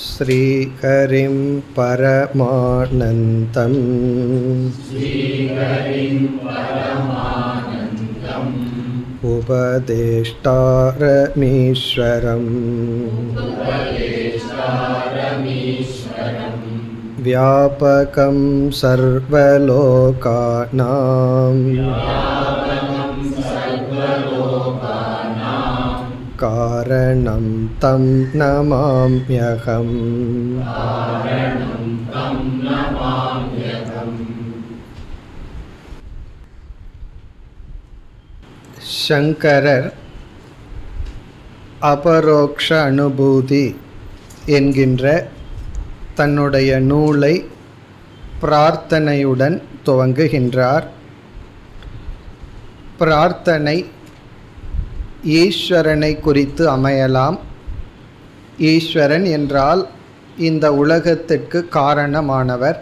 श्रीहरिं परमानन्दम् उपदेष्टारमीश्वरम् व्यापकं सर्वलोकानां कारणं तं नमाम्यहम् சங்கரர் அபரோக்ஷ அனுபூதி என்கின்ற தன்னுடைய நூலை பிரார்த்தனையுடன் துவங்குகின்றார் பிரார்த்தனை ஈஸ்வரனை குறித்து அமையலாம் ஈஸ்வரன் என்றால் இந்த உலகத்திற்கு காரணமானவர்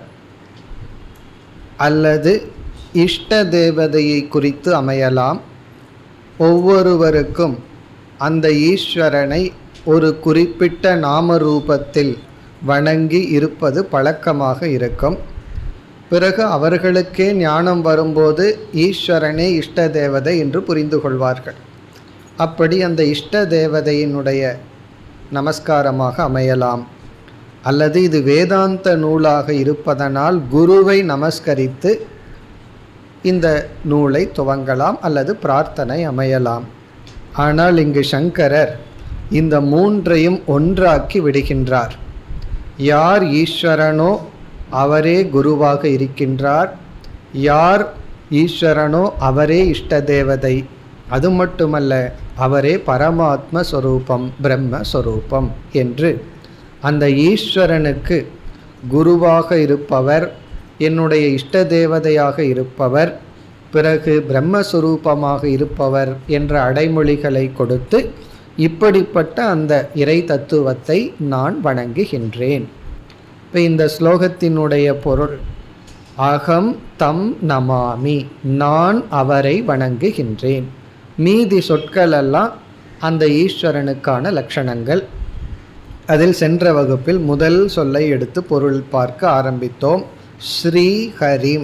அல்லது இஷ்ட தேவதையை குறித்து அமையலாம் ஒவ்வொருவருக்கும் அந்த ஈஸ்வரனை ஒரு குறிப்பிட்ட நாம ரூபத்தில் வணங்கி இருப்பது பழக்கமாக இருக்கும் பிறகு அவர்களுக்கே ஞானம் வரும்போது ஈஸ்வரனே இஷ்ட தேவதை என்று புரிந்து கொள்வார்கள் அப்படி அந்த இஷ்ட தேவதையினுடைய நமஸ்காரமாக அமையலாம் அல்லது இது வேதாந்த நூலாக இருப்பதனால் குருவை நமஸ்கரித்து இந்த நூலை துவங்கலாம் அல்லது பிரார்த்தனை அமையலாம் ஆனால் இங்கு சங்கரர் இந்த மூன்றையும் ஒன்றாக்கி விடுகின்றார் யார் ஈஸ்வரனோ அவரே குருவாக இருக்கின்றார் யார் ஈஸ்வரனோ அவரே இஷ்ட தேவதை அது மட்டுமல்ல அவரே பரமாத்ம ஸ்வரூபம் பிரம்மஸ்வரூபம் என்று அந்த ஈஸ்வரனுக்கு குருவாக இருப்பவர் என்னுடைய இஷ்ட தேவதையாக இருப்பவர் பிறகு பிரம்மஸ்வரூபமாக இருப்பவர் என்ற அடைமொழிகளை கொடுத்து இப்படிப்பட்ட அந்த இறை தத்துவத்தை நான் வணங்குகின்றேன் இப்போ இந்த ஸ்லோகத்தினுடைய பொருள் அகம் தம் நமாமி நான் அவரை வணங்குகின்றேன் மீதி சொற்களெல்லாம் அந்த ஈஸ்வரனுக்கான லட்சணங்கள் அதில் சென்ற வகுப்பில் முதல் சொல்லை எடுத்து பொருள் பார்க்க ஆரம்பித்தோம் ஸ்ரீஹரிம்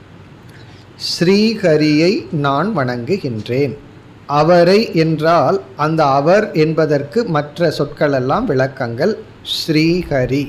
ஸ்ரீஹரியை நான் வணங்குகின்றேன் அவரை என்றால் அந்த அவர் என்பதற்கு மற்ற சொற்களெல்லாம் விளக்கங்கள் ஸ்ரீஹரி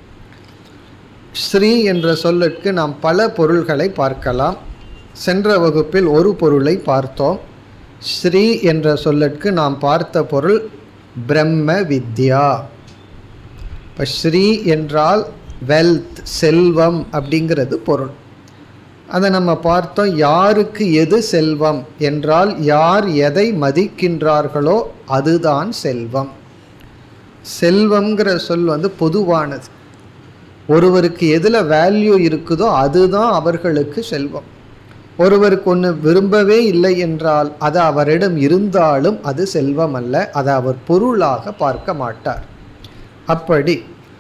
ஸ்ரீ என்ற சொல்லுக்கு நாம் பல பொருள்களை பார்க்கலாம் சென்ற வகுப்பில் ஒரு பொருளை பார்த்தோம் ஸ்ரீ என்ற சொல்லுக்கு நாம் பார்த்த பொருள் பிரம்ம வித்யா இப்போ ஸ்ரீ என்றால் வெல்த் செல்வம் அப்படிங்கிறது பொருள் அதை நம்ம பார்த்தோம் யாருக்கு எது செல்வம் என்றால் யார் எதை மதிக்கின்றார்களோ அதுதான் செல்வம் செல்வம்ங்கிற சொல் வந்து பொதுவானது ஒருவருக்கு எதில் வேல்யூ இருக்குதோ அதுதான் அவர்களுக்கு செல்வம் ஒருவருக்கு ஒன்று விரும்பவே இல்லை என்றால் அது அவரிடம் இருந்தாலும் அது செல்வம் அல்ல அதை அவர் பொருளாக பார்க்க மாட்டார் அப்படி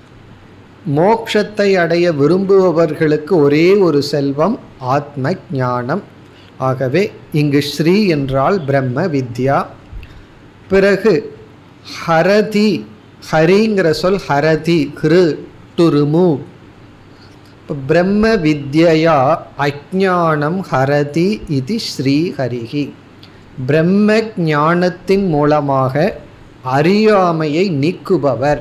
மோக்ஷத்தை அடைய விரும்புபவர்களுக்கு ஒரே ஒரு செல்வம் ஆத்ம ஞானம் ஆகவே இங்கு ஸ்ரீ என்றால் பிரம்ம வித்யா பிறகு ஹரதி ஹரிங்கிற சொல் ஹரதி ஹிரு டு ரிமூவ் இப்போ பிரம்ம வித்யா அஜானம் ஹரதி இது ஸ்ரீஹரிகி பிரம்ம ஞானத்தின் மூலமாக அறியாமையை நீக்குபவர்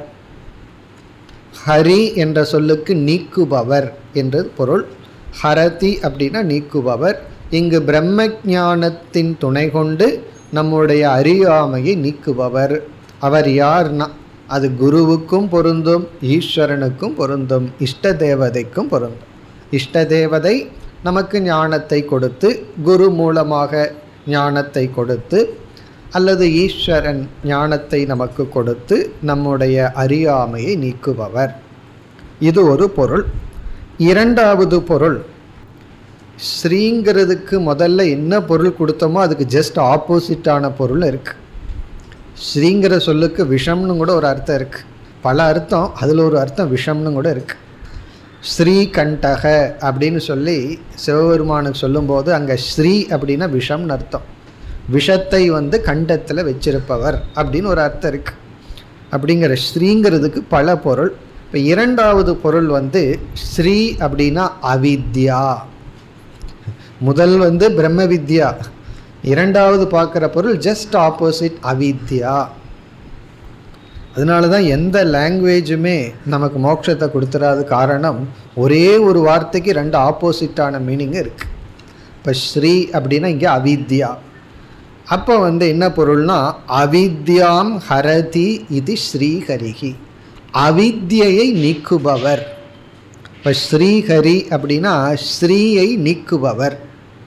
ஹரி என்ற சொல்லுக்கு நீக்குபவர் என்று பொருள் ஹரதி அப்படின்னா நீக்குபவர் இங்கு பிரம்ம ஞானத்தின் துணை கொண்டு நம்முடைய அறியாமையை நீக்குபவர் அவர் யார்னா அது குருவுக்கும் பொருந்தும் ஈஸ்வரனுக்கும் பொருந்தும் இஷ்ட தேவதைக்கும் பொருந்தும் இஷ்ட தேவதை நமக்கு ஞானத்தை கொடுத்து குரு மூலமாக ஞானத்தை கொடுத்து அல்லது ஈஸ்வரன் ஞானத்தை நமக்கு கொடுத்து நம்முடைய அறியாமையை நீக்குபவர் இது ஒரு பொருள் இரண்டாவது பொருள் ஸ்ரீங்கிறதுக்கு முதல்ல என்ன பொருள் கொடுத்தோமோ அதுக்கு ஜஸ்ட் ஆப்போசிட்டான பொருள் இருக்குது ஸ்ரீங்கிற சொல்லுக்கு விஷம்னு கூட ஒரு அர்த்தம் இருக்குது பல அர்த்தம் அதில் ஒரு அர்த்தம் விஷம்னு கூட இருக்குது ஸ்ரீகண்டக அப்படின்னு சொல்லி சிவபெருமானுக்கு சொல்லும்போது அங்கே ஸ்ரீ அப்படின்னா விஷம்னு அர்த்தம் விஷத்தை வந்து கண்டத்தில் வச்சிருப்பவர் அப்படின்னு ஒரு அர்த்தம் இருக்குது அப்படிங்கிற ஸ்ரீங்கிறதுக்கு பல பொருள் இப்போ இரண்டாவது பொருள் வந்து ஸ்ரீ அப்படின்னா அவித்யா முதல் வந்து பிரம்ம வித்யா இரண்டாவது பார்க்குற பொருள் ஜஸ்ட் ஆப்போசிட் அவித்யா அதனால தான் எந்த லாங்குவேஜுமே நமக்கு மோட்சத்தை கொடுத்துறாது காரணம் ஒரே ஒரு வார்த்தைக்கு ரெண்டு ஆப்போசிட்டான மீனிங் இருக்குது இப்போ ஸ்ரீ அப்படின்னா இங்கே அவித்யா அப்போ வந்து என்ன பொருள்னா அவித்யாம் ஹரதி இது ஸ்ரீஹரிகி அவித்யை நீக்குபவர் இப்போ ஸ்ரீஹரி அப்படின்னா ஸ்ரீயை நீக்குபவர்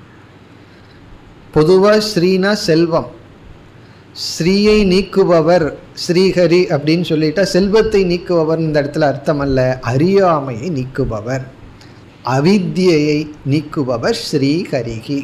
பொதுவாக ஸ்ரீனா செல்வம் ஸ்ரீயை நீக்குபவர் ஸ்ரீஹரி அப்படின்னு சொல்லிட்டா செல்வத்தை நீக்குபவர் இந்த இடத்துல அர்த்தம் அல்ல அறியாமையை நீக்குபவர் அவித்யை நீக்குபவர் ஸ்ரீஹரிகி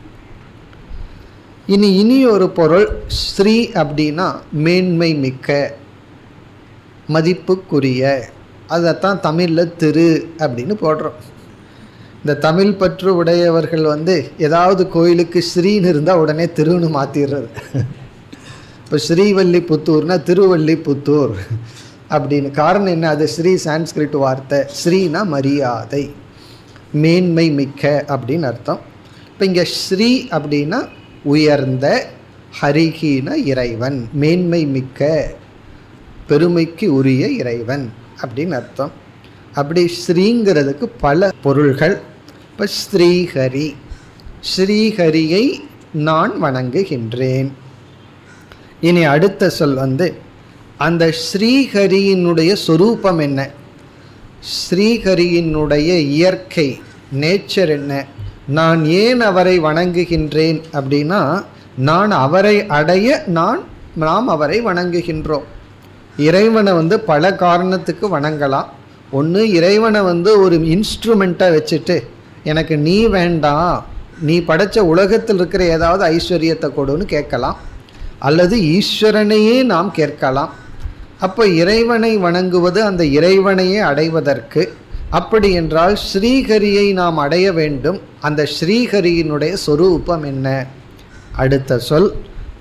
இனி இனி ஒரு பொருள் ஸ்ரீ அப்படின்னா மேன்மை மிக்க மதிப்புக்குரிய அதைத்தான் தமிழில் திரு அப்படின்னு போடுறோம் இந்த தமிழ் பற்று உடையவர்கள் வந்து ஏதாவது கோயிலுக்கு ஸ்ரீன்னு இருந்தால் உடனே திருன்னு மாற்றிடுறது இப்போ ஸ்ரீவல்லிபுத்தூர்னா திருவல்லிபுத்தூர் அப்படின்னு காரணம் என்ன அது ஸ்ரீ சான்ஸ்கிரிட் வார்த்தை ஸ்ரீனா மரியாதை மேன்மை மிக்க அப்படின்னு அர்த்தம் இப்போ இங்கே ஸ்ரீ அப்படின்னா உயர்ந்த ஹரிகீன இறைவன் மேன்மை மிக்க பெருமைக்கு உரிய இறைவன் அப்படின்னு அர்த்தம் அப்படி ஸ்ரீங்கிறதுக்கு பல பொருள்கள் இப்போ ஸ்ரீஹரி ஸ்ரீஹரியை நான் வணங்குகின்றேன் இனி அடுத்த சொல் வந்து அந்த ஸ்ரீஹரியினுடைய சொரூபம் என்ன ஸ்ரீஹரியினுடைய இயற்கை நேச்சர் என்ன நான் ஏன் அவரை வணங்குகின்றேன் அப்படின்னா நான் அவரை அடைய நான் நாம் அவரை வணங்குகின்றோம் இறைவனை வந்து பல காரணத்துக்கு வணங்கலாம் ஒன்று இறைவனை வந்து ஒரு இன்ஸ்ட்ருமெண்ட்டாக வச்சுட்டு எனக்கு நீ வேண்டாம் நீ படைச்ச உலகத்தில் இருக்கிற ஏதாவது ஐஸ்வர்யத்தை கொடுன்னு கேட்கலாம் அல்லது ஈஸ்வரனையே நாம் கேட்கலாம் அப்போ இறைவனை வணங்குவது அந்த இறைவனையே அடைவதற்கு அப்படி என்றால் ஸ்ரீஹரியை நாம் அடைய வேண்டும் அந்த ஸ்ரீஹரியினுடைய சொரூபம் என்ன அடுத்த சொல்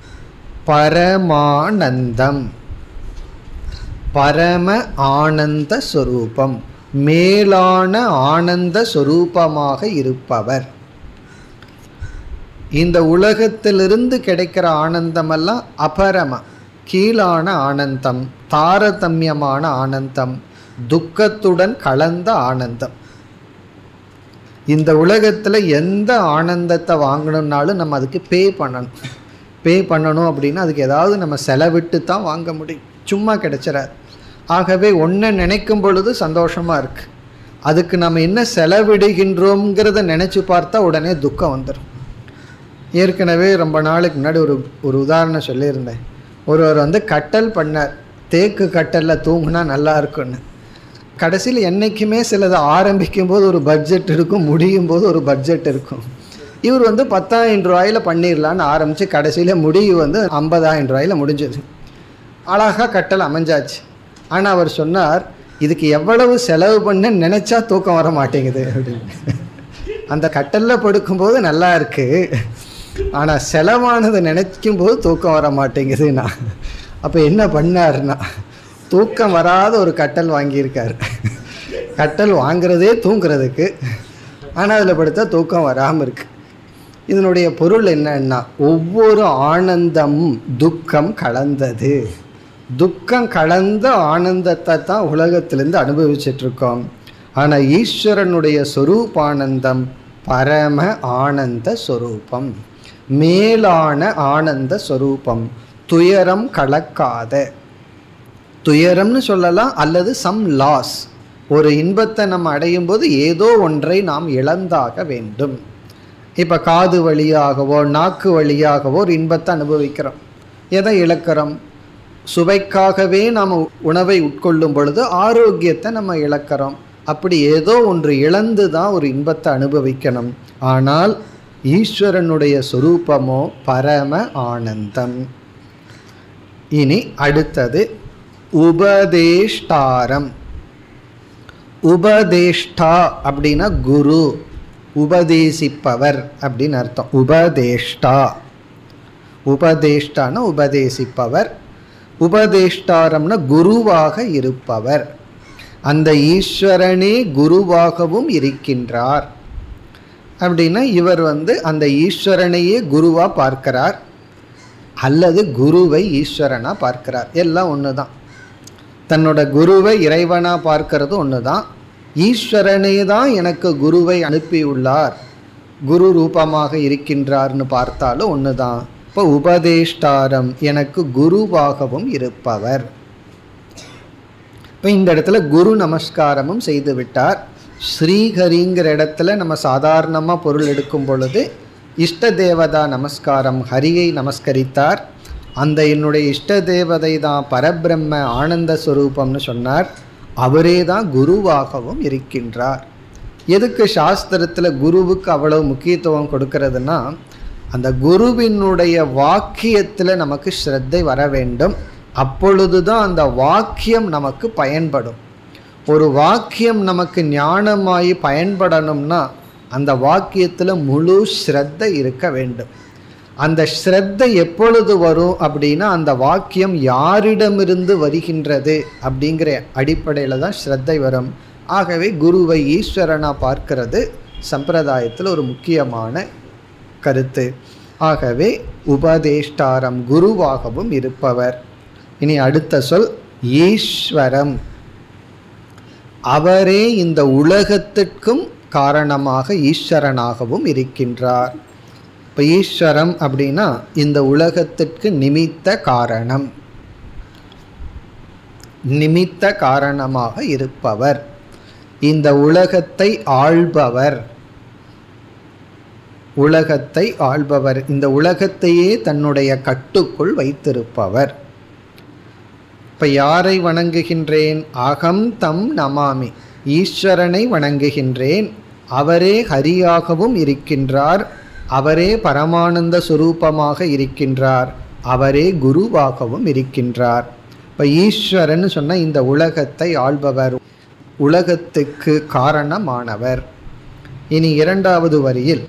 பரமானந்தம் பரம ஆனந்த சொரூபம் மேலான ஆனந்த சொரூபமாக இருப்பவர் இந்த உலகத்திலிருந்து கிடைக்கிற ஆனந்தமெல்லாம் அபரம கீழான ஆனந்தம் தாரதமியமான ஆனந்தம் துக்கத்துடன் கலந்த ஆனந்தம் இந்த உலகத்தில் எந்த ஆனந்தத்தை வாங்கணும்னாலும் நம்ம அதுக்கு பே பண்ணணும் பே பண்ணணும் அப்படின்னா அதுக்கு ஏதாவது நம்ம செலவிட்டு தான் வாங்க முடியும் சும்மா கிடைச்சிடாது ஆகவே ஒன்றை நினைக்கும் பொழுது சந்தோஷமாக இருக்குது அதுக்கு நம்ம என்ன செலவிடுகின்றோங்கிறத நினச்சி பார்த்தா உடனே துக்கம் வந்துடும் ஏற்கனவே ரொம்ப நாளைக்கு முன்னாடி ஒரு ஒரு உதாரணம் சொல்லியிருந்தேன் ஒருவர் வந்து கட்டல் பண்ணார் தேக்கு கட்டலில் தூங்குனா நல்லா இருக்குன்னு கடைசியில் என்றைக்குமே சிலது ஆரம்பிக்கும் போது ஒரு பட்ஜெட் இருக்கும் முடியும் போது ஒரு பட்ஜெட் இருக்கும் இவர் வந்து பத்தாயிரம் ரூபாயில் பண்ணிடலான்னு ஆரம்பித்து கடைசியில் முடிவு வந்து ஐம்பதாயிரம் ரூபாயில் முடிஞ்சது அழகாக கட்டல் அமைஞ்சாச்சு ஆனால் அவர் சொன்னார் இதுக்கு எவ்வளவு செலவு பண்ண நினச்சா தூக்கம் வர மாட்டேங்குது அப்படின்னு அந்த கட்டலில் படுக்கும்போது நல்லா இருக்குது ஆனால் செலவானதை நினைக்கும் போது தூக்கம் வர மாட்டேங்குதுண்ணா அப்போ என்ன பண்ணாருன்னா தூக்கம் வராத ஒரு கட்டல் வாங்கியிருக்காரு கட்டல் வாங்குறதே தூங்குறதுக்கு ஆனால் அதில் படுத்தா தூக்கம் வராமல் இருக்கு இதனுடைய பொருள் என்னன்னா ஒவ்வொரு ஆனந்தமும் துக்கம் கலந்தது துக்கம் கலந்த ஆனந்தத்தை தான் உலகத்திலேருந்து அனுபவிச்சிட்ருக்கோம் ஆனால் ஈஸ்வரனுடைய சொரூபானந்தம் பரம ஆனந்த சொரூபம் மேலான ஆனந்த சொரூபம் துயரம் கலக்காத துயரம்னு சொல்லலாம் அல்லது சம் லாஸ் ஒரு இன்பத்தை நம்ம அடையும் போது ஏதோ ஒன்றை நாம் இழந்தாக வேண்டும் இப்போ காது வழியாகவோ நாக்கு வழியாகவோ ஒரு இன்பத்தை அனுபவிக்கிறோம் எதை இழக்கிறோம் சுவைக்காகவே நாம் உணவை உட்கொள்ளும் பொழுது ஆரோக்கியத்தை நம்ம இழக்கிறோம் அப்படி ஏதோ ஒன்று இழந்து தான் ஒரு இன்பத்தை அனுபவிக்கணும் ஆனால் ஈஸ்வரனுடைய சொரூபமோ பரம ஆனந்தம் இனி அடுத்தது உபதேஷ்டாரம் உபதேஷ்டா அப்படின்னா குரு உபதேசிப்பவர் அப்படின்னு அர்த்தம் உபதேஷ்டா உபதேஷ்டான உபதேசிப்பவர் உபதேஷ்டாரம்னா குருவாக இருப்பவர் அந்த ஈஸ்வரனே குருவாகவும் இருக்கின்றார் அப்படின்னா இவர் வந்து அந்த ஈஸ்வரனையே குருவா பார்க்கிறார் அல்லது குருவை ஈஸ்வரனா பார்க்கிறார் எல்லாம் ஒன்று தான் தன்னோட குருவை இறைவனா பார்க்கறது ஒன்று தான் ஈஸ்வரனே தான் எனக்கு குருவை அனுப்பியுள்ளார் குரு ரூபமாக இருக்கின்றார்னு பார்த்தாலும் ஒன்று தான் இப்போ உபதேஷ்டாரம் எனக்கு குருவாகவும் இருப்பவர் இப்போ இந்த இடத்துல குரு நமஸ்காரமும் செய்து விட்டார் ஸ்ரீஹரிங்கிற இடத்துல நம்ம சாதாரணமாக பொருள் எடுக்கும் பொழுது இஷ்ட தேவதா நமஸ்காரம் ஹரியை நமஸ்கரித்தார் அந்த என்னுடைய இஷ்ட தேவதை தான் பரபிரம்ம ஆனந்த ஸ்வரூபம்னு சொன்னார் அவரே தான் குருவாகவும் இருக்கின்றார் எதுக்கு சாஸ்திரத்தில் குருவுக்கு அவ்வளவு முக்கியத்துவம் கொடுக்கறதுன்னா அந்த குருவினுடைய வாக்கியத்தில் நமக்கு ஸ்ரத்தை வர வேண்டும் அப்பொழுது தான் அந்த வாக்கியம் நமக்கு பயன்படும் ஒரு வாக்கியம் நமக்கு ஞானமாகி பயன்படணும்னா அந்த வாக்கியத்தில் முழு ஸ்ரத்தை இருக்க வேண்டும் அந்த ஸ்ரத்தை எப்பொழுது வரும் அப்படின்னா அந்த வாக்கியம் யாரிடமிருந்து வருகின்றது அப்படிங்கிற அடிப்படையில் தான் ஸ்ரத்தை வரும் ஆகவே குருவை ஈஸ்வரனா பார்க்கிறது சம்பிரதாயத்தில் ஒரு முக்கியமான கருத்து ஆகவே உபதேஷ்டாரம் குருவாகவும் இருப்பவர் இனி அடுத்த சொல் ஈஸ்வரம் அவரே இந்த உலகத்திற்கும் காரணமாக ஈஸ்வரனாகவும் இருக்கின்றார் இப்போ ஈஸ்வரம் அப்படின்னா இந்த உலகத்திற்கு நிமித்த காரணம் நிமித்த காரணமாக இருப்பவர் இந்த உலகத்தை ஆள்பவர் உலகத்தை ஆள்பவர் இந்த உலகத்தையே தன்னுடைய கட்டுக்குள் வைத்திருப்பவர் இப்போ யாரை வணங்குகின்றேன் அகம் தம் நமாமி ஈஸ்வரனை வணங்குகின்றேன் அவரே ஹரியாகவும் இருக்கின்றார் அவரே பரமானந்த சுரூபமாக இருக்கின்றார் அவரே குருவாகவும் இருக்கின்றார் இப்போ ஈஸ்வரன் சொன்ன இந்த உலகத்தை ஆள்பவர் உலகத்துக்கு காரணமானவர் இனி இரண்டாவது வரியில்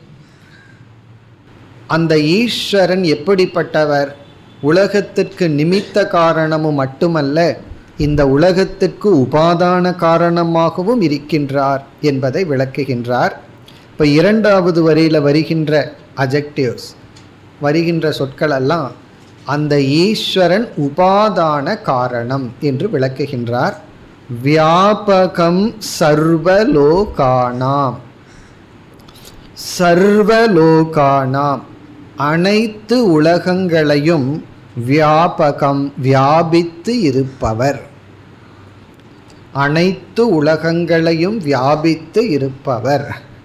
அந்த ஈஸ்வரன் எப்படிப்பட்டவர் உலகத்திற்கு நிமித்த காரணமும் மட்டுமல்ல இந்த உலகத்திற்கு உபாதான காரணமாகவும் இருக்கின்றார் என்பதை விளக்குகின்றார் இப்போ இரண்டாவது வரியில் வருகின்ற அஜெக்டிவ்ஸ் வருகின்ற சொற்கள் எல்லாம் அந்த ஈஸ்வரன் உபாதான காரணம் என்று விளக்குகின்றார் வியாபகம் சர்வலோகானாம் சர்வலோகானாம் அனைத்து உலகங்களையும் வியாபகம் வியாபித்து இருப்பவர் அனைத்து உலகங்களையும் வியாபித்து இருப்பவர்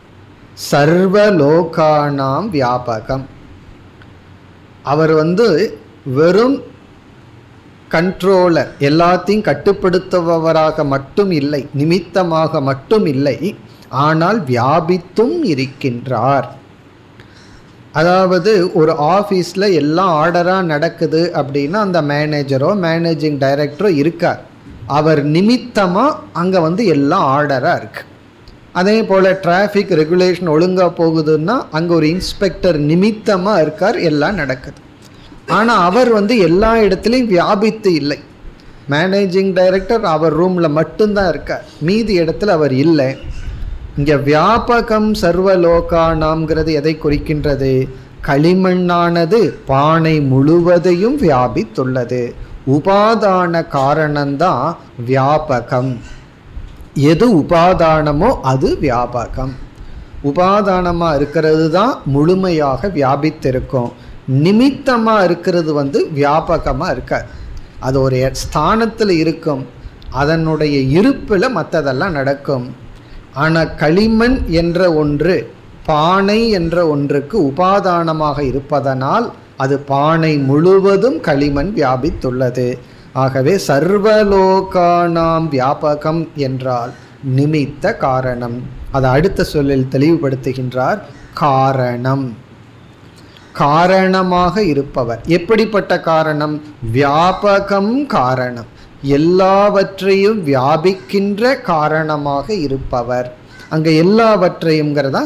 சர்வலோகானாம் வியாபகம் அவர் வந்து வெறும் கண்ட்ரோலர் எல்லாத்தையும் கட்டுப்படுத்துபவராக மட்டும் இல்லை நிமித்தமாக மட்டும் இல்லை ஆனால் வியாபித்தும் இருக்கின்றார் அதாவது ஒரு ஆஃபீஸில் எல்லாம் ஆர்டராக நடக்குது அப்படின்னா அந்த மேனேஜரோ மேனேஜிங் டைரக்டரோ இருக்கார் அவர் நிமித்தமாக அங்கே வந்து எல்லாம் ஆர்டராக இருக்குது அதே போல் டிராஃபிக் ரெகுலேஷன் ஒழுங்காக போகுதுன்னா அங்கே ஒரு இன்ஸ்பெக்டர் நிமித்தமாக இருக்கார் எல்லாம் நடக்குது ஆனால் அவர் வந்து எல்லா இடத்துலையும் வியாபித்து இல்லை மேனேஜிங் டைரக்டர் அவர் ரூமில் மட்டும்தான் இருக்கார் மீதி இடத்துல அவர் இல்லை இங்கே வியாபகம் சர்வலோகானாம்ங்கிறது எதை குறிக்கின்றது களிமண்ணானது பானை முழுவதையும் வியாபித்துள்ளது உபாதான காரணம்தான் வியாபகம் எது உபாதானமோ அது வியாபகம் உபாதானமாக இருக்கிறது தான் முழுமையாக வியாபித்திருக்கும் நிமித்தமாக இருக்கிறது வந்து வியாபகமாக இருக்காது அது ஒரு ஸ்தானத்தில் இருக்கும் அதனுடைய இருப்பில் மற்றதெல்லாம் நடக்கும் ஆனால் களிமண் என்ற ஒன்று பானை என்ற ஒன்றுக்கு உபாதானமாக இருப்பதனால் அது பானை முழுவதும் களிமண் வியாபித்துள்ளது ஆகவே சர்வலோகானாம் வியாபகம் என்றால் நிமித்த காரணம் அதை அடுத்த சொல்லில் தெளிவுபடுத்துகின்றார் காரணம் காரணமாக இருப்பவர் எப்படிப்பட்ட காரணம் வியாபகம் காரணம் எல்லாவற்றையும் வியாபிக்கின்ற காரணமாக இருப்பவர் அங்கே எல்லாவற்றையும்ங்கிறதா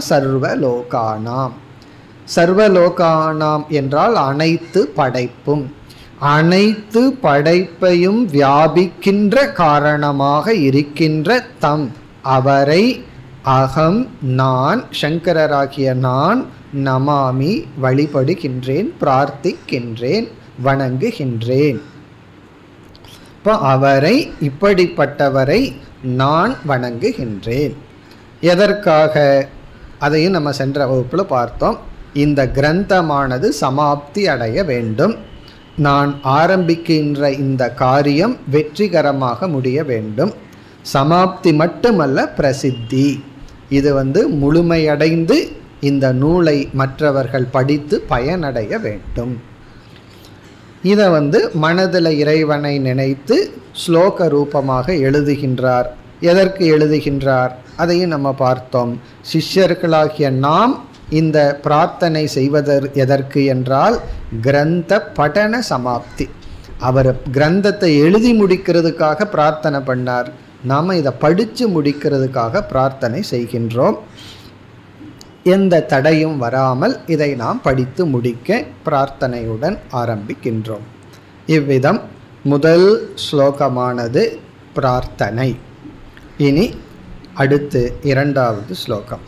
சர்வலோகானாம் சர்வலோகானாம் என்றால் அனைத்து படைப்பும் அனைத்து படைப்பையும் வியாபிக்கின்ற காரணமாக இருக்கின்ற தம் அவரை அகம் நான் சங்கரராகிய நான் நமாமி வழிபடுகின்றேன் பிரார்த்திக்கின்றேன் வணங்குகின்றேன் இப்போ அவரை இப்படிப்பட்டவரை நான் வணங்குகின்றேன் எதற்காக அதையும் நம்ம சென்ற வகுப்பில் பார்த்தோம் இந்த கிரந்தமானது சமாப்தி அடைய வேண்டும் நான் ஆரம்பிக்கின்ற இந்த காரியம் வெற்றிகரமாக முடிய வேண்டும் சமாப்தி மட்டுமல்ல பிரசித்தி இது வந்து முழுமையடைந்து இந்த நூலை மற்றவர்கள் படித்து பயனடைய வேண்டும் இதை வந்து மனதில் இறைவனை நினைத்து ஸ்லோக ரூபமாக எழுதுகின்றார் எதற்கு எழுதுகின்றார் அதையும் நம்ம பார்த்தோம் சிஷ்யர்களாகிய நாம் இந்த பிரார்த்தனை செய்வதற் எதற்கு என்றால் கிரந்த படன சமாப்தி அவர் கிரந்தத்தை எழுதி முடிக்கிறதுக்காக பிரார்த்தனை பண்ணார் நாம் இதை படித்து முடிக்கிறதுக்காக பிரார்த்தனை செய்கின்றோம் எந்த தடையும் வராமல் இதை நாம் படித்து முடிக்க பிரார்த்தனையுடன் ஆரம்பிக்கின்றோம் இவ்விதம் முதல் ஸ்லோகமானது பிரார்த்தனை இனி அடுத்து இரண்டாவது ஸ்லோகம்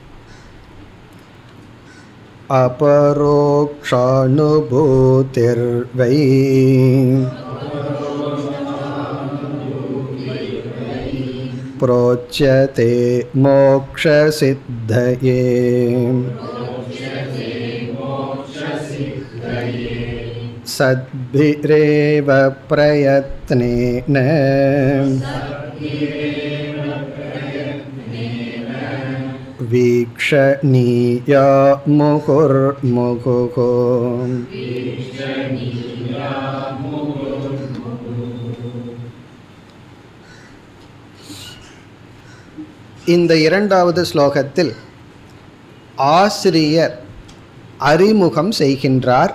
अपरोक्षानुभूतिर्वै प्रोच्यते मोक्षसिद्धये सद्भिरेव प्रयत्नेन वीक्षणीया मुहुर्मुहुः இந்த இரண்டாவது ஸ்லோகத்தில் ஆசிரியர் அறிமுகம் செய்கின்றார்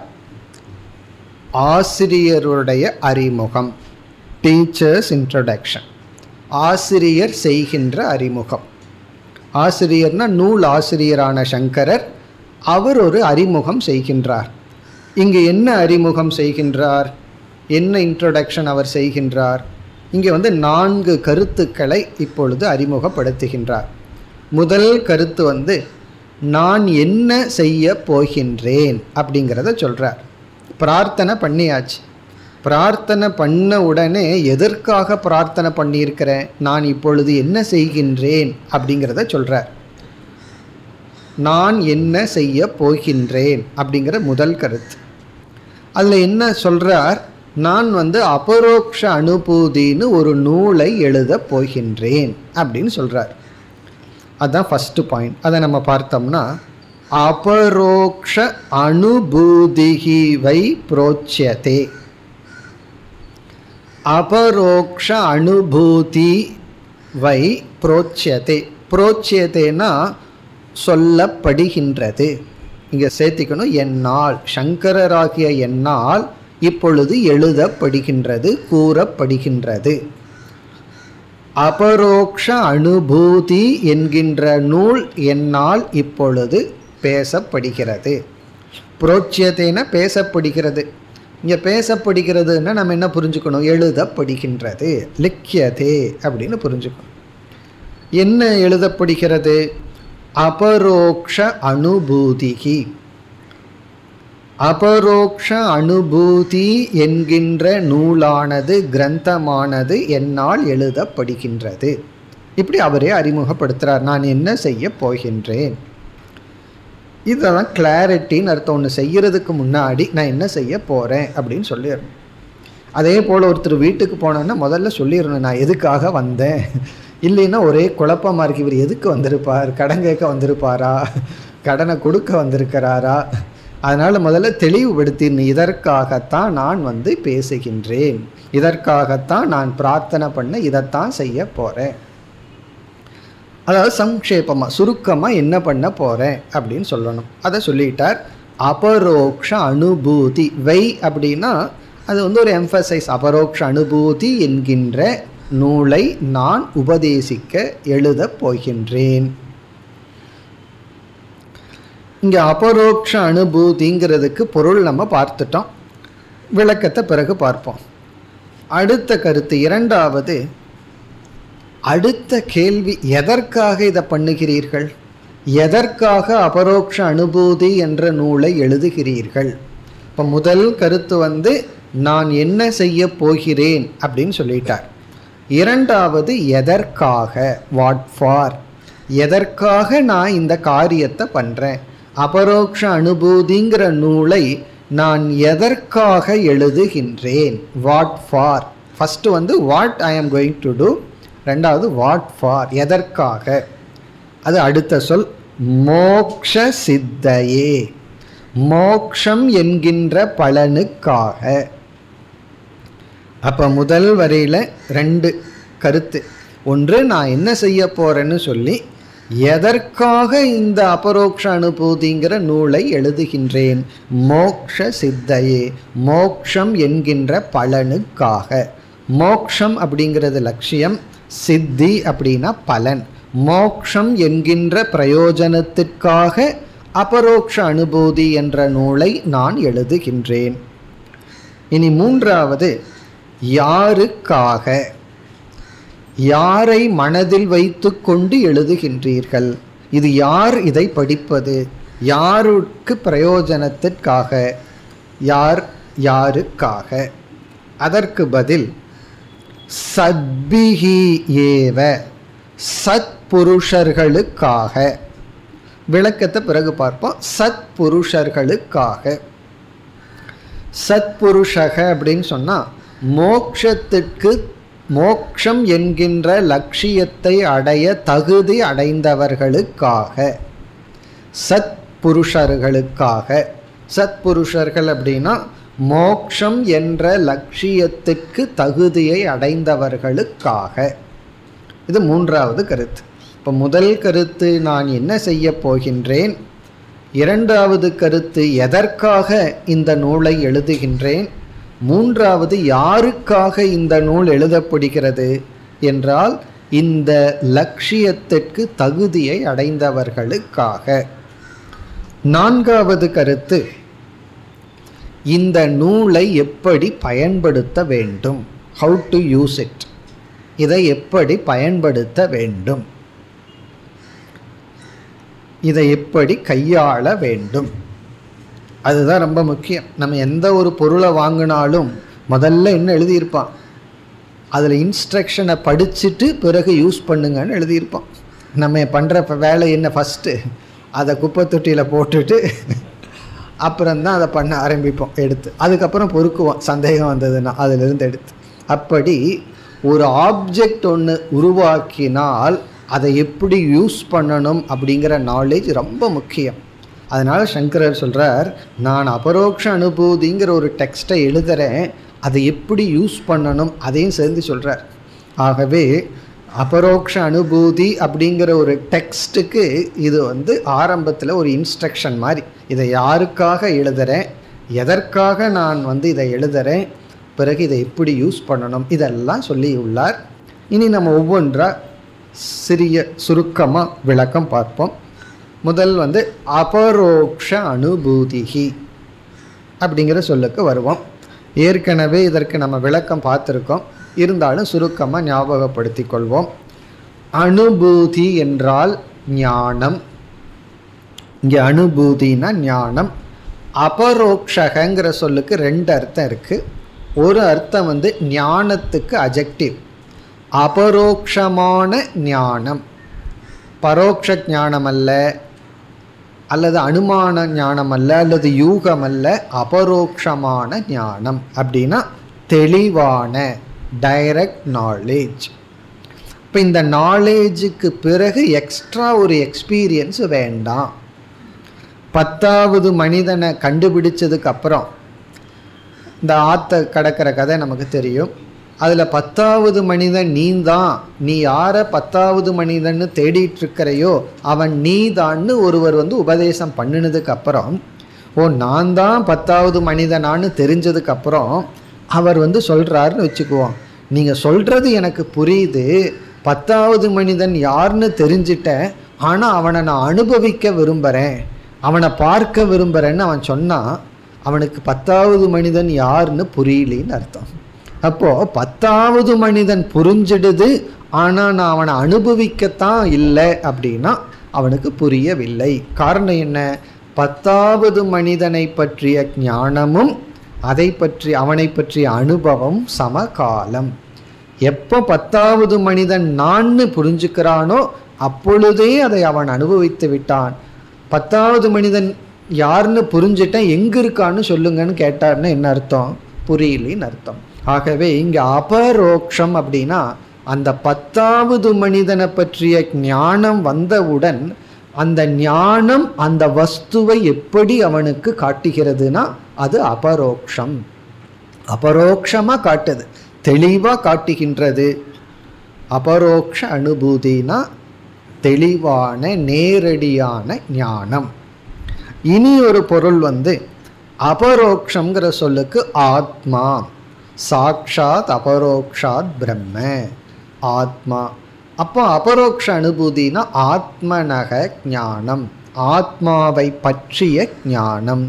ஆசிரியருடைய அறிமுகம் டீச்சர்ஸ் இன்ட்ரடக்ஷன் ஆசிரியர் செய்கின்ற அறிமுகம் ஆசிரியர்னா நூல் ஆசிரியரான சங்கரர் அவர் ஒரு அறிமுகம் செய்கின்றார் இங்கு என்ன அறிமுகம் செய்கின்றார் என்ன இன்ட்ரொடக்ஷன் அவர் செய்கின்றார் இங்கே வந்து நான்கு கருத்துக்களை இப்பொழுது அறிமுகப்படுத்துகின்றார் முதல் கருத்து வந்து நான் என்ன செய்ய போகின்றேன் அப்படிங்கிறத சொல்கிறார் பிரார்த்தனை பண்ணியாச்சு பிரார்த்தனை பண்ண உடனே எதற்காக பிரார்த்தனை பண்ணியிருக்கிறேன் நான் இப்பொழுது என்ன செய்கின்றேன் அப்படிங்கிறத சொல்கிறார் நான் என்ன செய்ய போகின்றேன் அப்படிங்கிற முதல் கருத்து அதில் என்ன சொல்கிறார் நான் வந்து அபரோக்ஷ அனுபூதின்னு ஒரு நூலை எழுத போகின்றேன் அப்படின்னு சொல்கிறார் அதுதான் ஃபஸ்ட்டு பாயிண்ட் அதை நம்ம பார்த்தோம்னா அபரோக்ஷ அனுபூதிகி வை புரோச்சியதே அபரோக்ஷ அனுபூதி வை புரோச்சியதே புரோச்சியதேனா சொல்லப்படுகின்றது இங்கே சேர்த்திக்கணும் என்னால் சங்கரராகிய என்னால் இப்பொழுது எழுதப்படுகின்றது கூறப்படுகின்றது அபரோக்ஷ அனுபூதி என்கின்ற நூல் என்னால் இப்பொழுது பேசப்படுகிறது புரோட்சியத்தேன பேசப்படுகிறது இங்கே பேசப்படுகிறதுன்னா நம்ம என்ன புரிஞ்சுக்கணும் எழுதப்படுகின்றது லிக்கியதே அப்படின்னு புரிஞ்சுக்கணும் என்ன எழுதப்படுகிறது அபரோக்ஷ அனுபூதிகி அபரோக்ஷ அனுபூதி என்கின்ற நூலானது கிரந்தமானது என்னால் எழுதப்படுகின்றது இப்படி அவரே அறிமுகப்படுத்துகிறார் நான் என்ன செய்ய போகின்றேன் இதெல்லாம் கிளாரிட்டின்னு அர்த்தம் ஒன்று செய்யறதுக்கு முன்னாடி நான் என்ன செய்ய போகிறேன் அப்படின்னு சொல்லிடணும் அதே போல் ஒருத்தர் வீட்டுக்கு போனோன்னா முதல்ல சொல்லிடணும் நான் எதுக்காக வந்தேன் இல்லைன்னா ஒரே குழப்பமாக இருக்கு இவர் எதுக்கு வந்திருப்பார் கடன் கேட்க வந்திருப்பாரா கடனை கொடுக்க வந்திருக்கிறாரா அதனால் முதல்ல தெளிவுபடுத்திடணும் இதற்காகத்தான் நான் வந்து பேசுகின்றேன் இதற்காகத்தான் நான் பிரார்த்தனை பண்ண இதைத்தான் செய்ய போகிறேன் அதாவது சங்கேபமாக சுருக்கமாக என்ன பண்ண போகிறேன் அப்படின்னு சொல்லணும் அதை சொல்லிட்டார் அபரோக்ஷ அனுபூதி வை அப்படின்னா அது வந்து ஒரு எம்ஃபசைஸ் அபரோக்ஷ அனுபூதி என்கின்ற நூலை நான் உபதேசிக்க எழுதப் போகின்றேன் இங்கே அபரோக்ஷ அனுபூதிங்கிறதுக்கு பொருள் நம்ம பார்த்துட்டோம் விளக்கத்தை பிறகு பார்ப்போம் அடுத்த கருத்து இரண்டாவது அடுத்த கேள்வி எதற்காக இதை பண்ணுகிறீர்கள் எதற்காக அபரோக்ஷ அனுபூதி என்ற நூலை எழுதுகிறீர்கள் இப்போ முதல் கருத்து வந்து நான் என்ன செய்ய போகிறேன் அப்படின்னு சொல்லிட்டார் இரண்டாவது எதற்காக வாட் ஃபார் எதற்காக நான் இந்த காரியத்தை பண்ணுறேன் அபரோக்ஷ அனுபூதிங்கிற நூலை நான் எதற்காக எழுதுகின்றேன் வாட் ஃபார் ஃபஸ்ட்டு வந்து what I am going to do ரெண்டாவது வாட் ஃபார் எதற்காக அது அடுத்த சொல் மோக்ஷ சித்தையே மோக்ஷம் என்கின்ற பலனுக்காக அப்போ முதல் வரையில் ரெண்டு கருத்து ஒன்று நான் என்ன செய்ய போகிறேன்னு சொல்லி எதற்காக இந்த அபரோக்ஷ அனுபூதிங்கிற நூலை எழுதுகின்றேன் மோக்ஷ சித்தையே மோக்ஷம் என்கின்ற பலனுக்காக மோக்ஷம் அப்படிங்கிறது லட்சியம் சித்தி அப்படின்னா பலன் மோக்ஷம் என்கின்ற பிரயோஜனத்திற்காக அபரோக்ஷ அனுபூதி என்ற நூலை நான் எழுதுகின்றேன் இனி மூன்றாவது யாருக்காக யாரை மனதில் வைத்து கொண்டு எழுதுகின்றீர்கள் இது யார் இதை படிப்பது யாருக்கு பிரயோஜனத்திற்காக யார் யாருக்காக அதற்கு பதில் சத்பிகி ஏவ சத்புருஷர்களுக்காக விளக்கத்தை பிறகு பார்ப்போம் சத்புருஷர்களுக்காக சத்புருஷக அப்படின்னு சொன்னால் மோக்ஷத்திற்கு மோக்ஷம் என்கின்ற லட்சியத்தை அடைய தகுதி அடைந்தவர்களுக்காக சத்புருஷர்களுக்காக சத்புருஷர்கள் அப்படின்னா மோக்ஷம் என்ற லட்சியத்துக்கு தகுதியை அடைந்தவர்களுக்காக இது மூன்றாவது கருத்து இப்போ முதல் கருத்து நான் என்ன செய்ய போகின்றேன் இரண்டாவது கருத்து எதற்காக இந்த நூலை எழுதுகின்றேன் மூன்றாவது யாருக்காக இந்த நூல் எழுதப்படுகிறது என்றால் இந்த லட்சியத்திற்கு தகுதியை அடைந்தவர்களுக்காக நான்காவது கருத்து இந்த நூலை எப்படி பயன்படுத்த வேண்டும் ஹவு டு யூஸ் இட் இதை எப்படி பயன்படுத்த வேண்டும் இதை எப்படி கையாள வேண்டும் அதுதான் ரொம்ப முக்கியம் நம்ம எந்த ஒரு பொருளை வாங்கினாலும் முதல்ல என்ன எழுதியிருப்பான் அதில் இன்ஸ்ட்ரக்ஷனை படிச்சுட்டு பிறகு யூஸ் பண்ணுங்கன்னு எழுதியிருப்பான் நம்ம பண்ணுற வேலை என்ன ஃபஸ்ட்டு அதை குப்பை தொட்டியில் போட்டுட்டு அப்புறம்தான் அதை பண்ண ஆரம்பிப்போம் எடுத்து அதுக்கப்புறம் பொறுக்குவோம் சந்தேகம் வந்ததுன்னா அதிலிருந்து எடுத்து அப்படி ஒரு ஆப்ஜெக்ட் ஒன்று உருவாக்கினால் அதை எப்படி யூஸ் பண்ணணும் அப்படிங்கிற நாலேஜ் ரொம்ப முக்கியம் அதனால் சங்கரர் சொல்கிறார் நான் அபரோக்ஷ அனுபூதிங்கிற ஒரு டெக்ஸ்ட்டை எழுதுகிறேன் அதை எப்படி யூஸ் பண்ணணும் அதையும் சேர்ந்து சொல்கிறார் ஆகவே அபரோக்ஷ அனுபூதி அப்படிங்கிற ஒரு டெக்ஸ்ட்டுக்கு இது வந்து ஆரம்பத்தில் ஒரு இன்ஸ்ட்ரக்ஷன் மாதிரி இதை யாருக்காக எழுதுகிறேன் எதற்காக நான் வந்து இதை எழுதுகிறேன் பிறகு இதை எப்படி யூஸ் பண்ணணும் இதெல்லாம் சொல்லி உள்ளார் இனி நம்ம ஒவ்வொன்றா சிறிய சுருக்கமாக விளக்கம் பார்ப்போம் முதல் வந்து அபரோக்ஷ அனுபூதிகி அப்படிங்கிற சொல்லுக்கு வருவோம் ஏற்கனவே இதற்கு நம்ம விளக்கம் பார்த்துருக்கோம் இருந்தாலும் சுருக்கமாக ஞாபகப்படுத்தி கொள்வோம் அனுபூதி என்றால் ஞானம் இங்கே அனுபூதினா ஞானம் அபரோக்ஷகங்கிற சொல்லுக்கு ரெண்டு அர்த்தம் இருக்குது ஒரு அர்த்தம் வந்து ஞானத்துக்கு அஜெக்டிவ் அபரோக்ஷமான ஞானம் பரோட்ச ஞானம் அல்ல அல்லது அனுமான ஞானம் அல்ல அல்லது யூகம் அல்ல அபரோக்ஷமான ஞானம் அப்படின்னா தெளிவான டைரக்ட் நாலேஜ் இப்போ இந்த நாலேஜுக்கு பிறகு எக்ஸ்ட்ரா ஒரு எக்ஸ்பீரியன்ஸ் வேண்டாம் பத்தாவது மனிதனை கண்டுபிடிச்சதுக்கு அப்புறம் இந்த ஆற்ற கடக்கிற கதை நமக்கு தெரியும் அதில் பத்தாவது மனிதன் நீ தான் நீ யாரை பத்தாவது மனிதன்னு தேடிட்டு இருக்கிறையோ அவன் நீ தான்னு ஒருவர் வந்து உபதேசம் பண்ணினதுக்கு அப்புறம் ஓ நான் தான் பத்தாவது மனிதனான்னு தெரிஞ்சதுக்கு அப்புறம் அவர் வந்து சொல்கிறாருன்னு வச்சுக்குவோம் நீங்கள் சொல்கிறது எனக்கு புரியுது பத்தாவது மனிதன் யாருன்னு தெரிஞ்சிட்டேன் ஆனால் அவனை நான் அனுபவிக்க விரும்புகிறேன் அவனை பார்க்க விரும்புகிறேன்னு அவன் சொன்னான் அவனுக்கு பத்தாவது மனிதன் யாருன்னு புரியலின்னு அர்த்தம் அப்போ பத்தாவது மனிதன் புரிஞ்சிடுது ஆனால் நான் அவனை அனுபவிக்கத்தான் இல்லை அப்படின்னா அவனுக்கு புரியவில்லை காரணம் என்ன பத்தாவது மனிதனை பற்றிய ஞானமும் அதை பற்றி அவனை பற்றிய அனுபவம் சமகாலம் எப்போ பத்தாவது மனிதன் நான்னு புரிஞ்சுக்கிறானோ அப்பொழுதே அதை அவன் அனுபவித்து விட்டான் பத்தாவது மனிதன் யாருன்னு புரிஞ்சிட்டேன் எங்க இருக்கான்னு சொல்லுங்கன்னு கேட்டார்னு என்ன அர்த்தம் புரியலின்னு அர்த்தம் ஆகவே இங்கே அபரோக்ஷம் அப்படின்னா அந்த பத்தாவது மனிதனை பற்றிய ஞானம் வந்தவுடன் அந்த ஞானம் அந்த வஸ்துவை எப்படி அவனுக்கு காட்டுகிறதுனா அது அபரோக்ஷம் அபரோக்ஷமாக காட்டுது தெளிவாக காட்டுகின்றது அபரோக்ஷ அனுபூதினா தெளிவான நேரடியான ஞானம் இனி ஒரு பொருள் வந்து அபரோக்ஷங்கிற சொல்லுக்கு ஆத்மா சாக்ஷாத் அபரோக்ஷாத் பிரம்ம ஆத்மா அப்போ அபரோக்ஷ அனுபூதினா ஆத்மனக ஞானம் ஆத்மாவை பற்றிய ஞானம்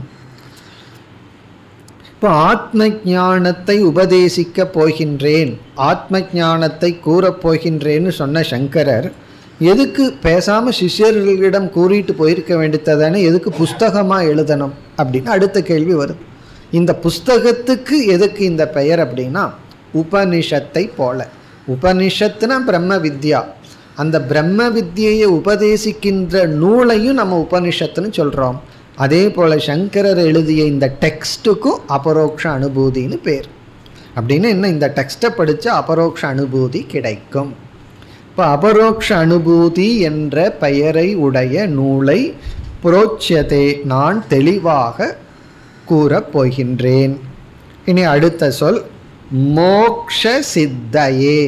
இப்போ ஆத்ம ஞானத்தை உபதேசிக்க போகின்றேன் ஆத்ம ஞானத்தை கூறப் போகின்றேன்னு சொன்ன சங்கரர் எதுக்கு பேசாமல் சிஷ்யர்களிடம் கூறிட்டு போயிருக்க வேண்டியதானே எதுக்கு புஸ்தகமாக எழுதணும் அப்படின்னு அடுத்த கேள்வி வருது இந்த புஸ்தகத்துக்கு எதுக்கு இந்த பெயர் அப்படின்னா உபனிஷத்தை போல உபனிஷத்துனா பிரம்ம வித்யா அந்த பிரம்ம வித்யையை உபதேசிக்கின்ற நூலையும் நம்ம உபனிஷத்துன்னு சொல்கிறோம் அதே போல் சங்கரர் எழுதிய இந்த டெக்ஸ்ட்டுக்கும் அபரோக்ஷ அனுபூதின்னு பேர் அப்படின்னு என்ன இந்த டெக்ஸ்ட்டை படித்தா அபரோக்ஷ அனுபூதி கிடைக்கும் இப்போ அபரோக்ஷ அனுபூதி என்ற பெயரை உடைய நூலை புரோட்சியதே நான் தெளிவாக கூறப் போகின்றேன் இனி அடுத்த சொல் மோக்ஷ சித்தையே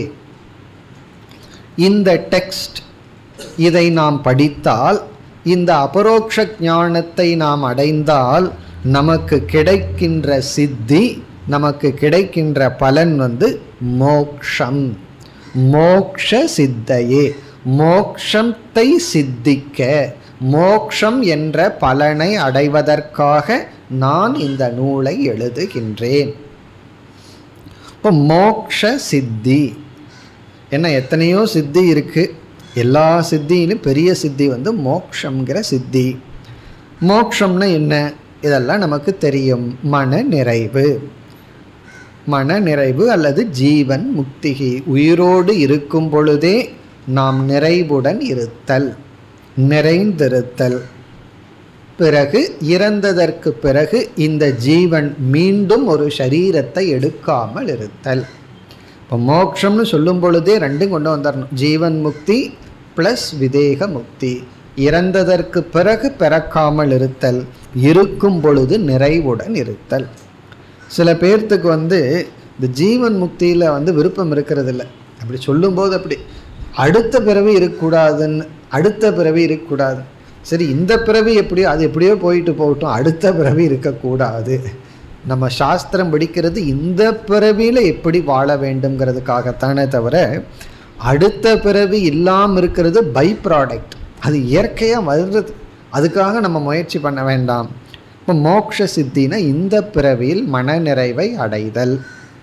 இந்த டெக்ஸ்ட் இதை நாம் படித்தால் இந்த அபரோக்ஷ ஞானத்தை நாம் அடைந்தால் நமக்கு கிடைக்கின்ற சித்தி நமக்கு கிடைக்கின்ற பலன் வந்து மோக்ஷம் மோக்ஷ சித்தையே மோக்ஷத்தை சித்திக்க மோக்ஷம் என்ற பலனை அடைவதற்காக நான் இந்த நூலை எழுதுகின்றேன் இப்போ மோக்ஷ சித்தி என்ன எத்தனையோ சித்தி இருக்குது எல்லா சித்தியிலும் பெரிய சித்தி வந்து மோக்ஷங்கிற சித்தி மோக்ஷம்னா என்ன இதெல்லாம் நமக்கு தெரியும் மன நிறைவு மன நிறைவு அல்லது ஜீவன் முக்திகி உயிரோடு இருக்கும் பொழுதே நாம் நிறைவுடன் இருத்தல் நிறைந்திருத்தல் பிறகு இறந்ததற்கு பிறகு இந்த ஜீவன் மீண்டும் ஒரு சரீரத்தை எடுக்காமல் இருத்தல் இப்போ மோக்ஷம்னு சொல்லும் பொழுதே ரெண்டும் கொண்டு வந்துடணும் ஜீவன் முக்தி ப்ளஸ் விதேக முக்தி இறந்ததற்கு பிறகு பிறக்காமல் இருத்தல் இருக்கும் பொழுது நிறைவுடன் இருத்தல் சில பேர்த்துக்கு வந்து இந்த ஜீவன் முக்தியில் வந்து விருப்பம் இருக்கிறது இல்லை அப்படி சொல்லும்போது அப்படி அடுத்த பிறவி இருக்கக்கூடாதுன்னு அடுத்த பிறவி இருக்கக்கூடாது சரி இந்த பிறவி எப்படியோ அது எப்படியோ போயிட்டு போகட்டும் அடுத்த பிறவி இருக்கக்கூடாது நம்ம சாஸ்திரம் படிக்கிறது இந்த பிறவியில் எப்படி வாழ வேண்டுங்கிறதுக்காகத்தானே தவிர அடுத்த பிறவி இல்லாமல் இருக்கிறது பை ப்ராடக்ட் அது இயற்கையாக வருது அதுக்காக நம்ம முயற்சி பண்ண வேண்டாம் இப்போ மோக்ஷ சித்தினா இந்த பிறவியில் மனநிறைவை அடைதல்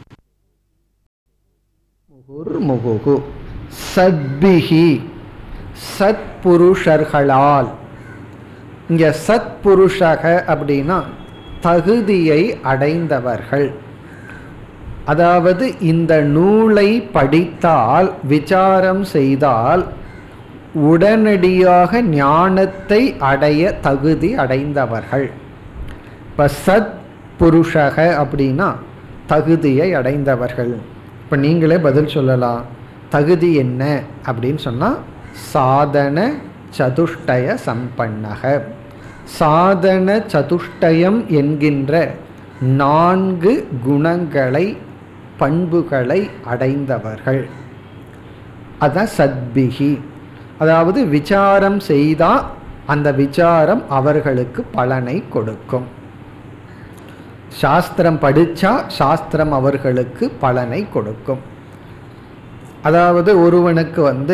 முகுர்முகுகு சத்பிகி சத்புருஷர்களால் இங்கே சத்புருஷக அப்படின்னா தகுதியை அடைந்தவர்கள் அதாவது இந்த நூலை படித்தால் விசாரம் செய்தால் உடனடியாக ஞானத்தை அடைய தகுதி அடைந்தவர்கள் இப்போ சத் புருஷக அப்படின்னா தகுதியை அடைந்தவர்கள் இப்போ நீங்களே பதில் சொல்லலாம் தகுதி என்ன அப்படின்னு சொன்னால் சாதன சதுஷ்டய சம்பன்னக சாதன சதுஷ்டயம் என்கின்ற நான்கு குணங்களை பண்புகளை அடைந்தவர்கள் அதான் சத்பிகி அதாவது விசாரம் செய்தால் அந்த விசாரம் அவர்களுக்கு பலனை கொடுக்கும் சாஸ்திரம் படித்தா சாஸ்திரம் அவர்களுக்கு பலனை கொடுக்கும் அதாவது ஒருவனுக்கு வந்து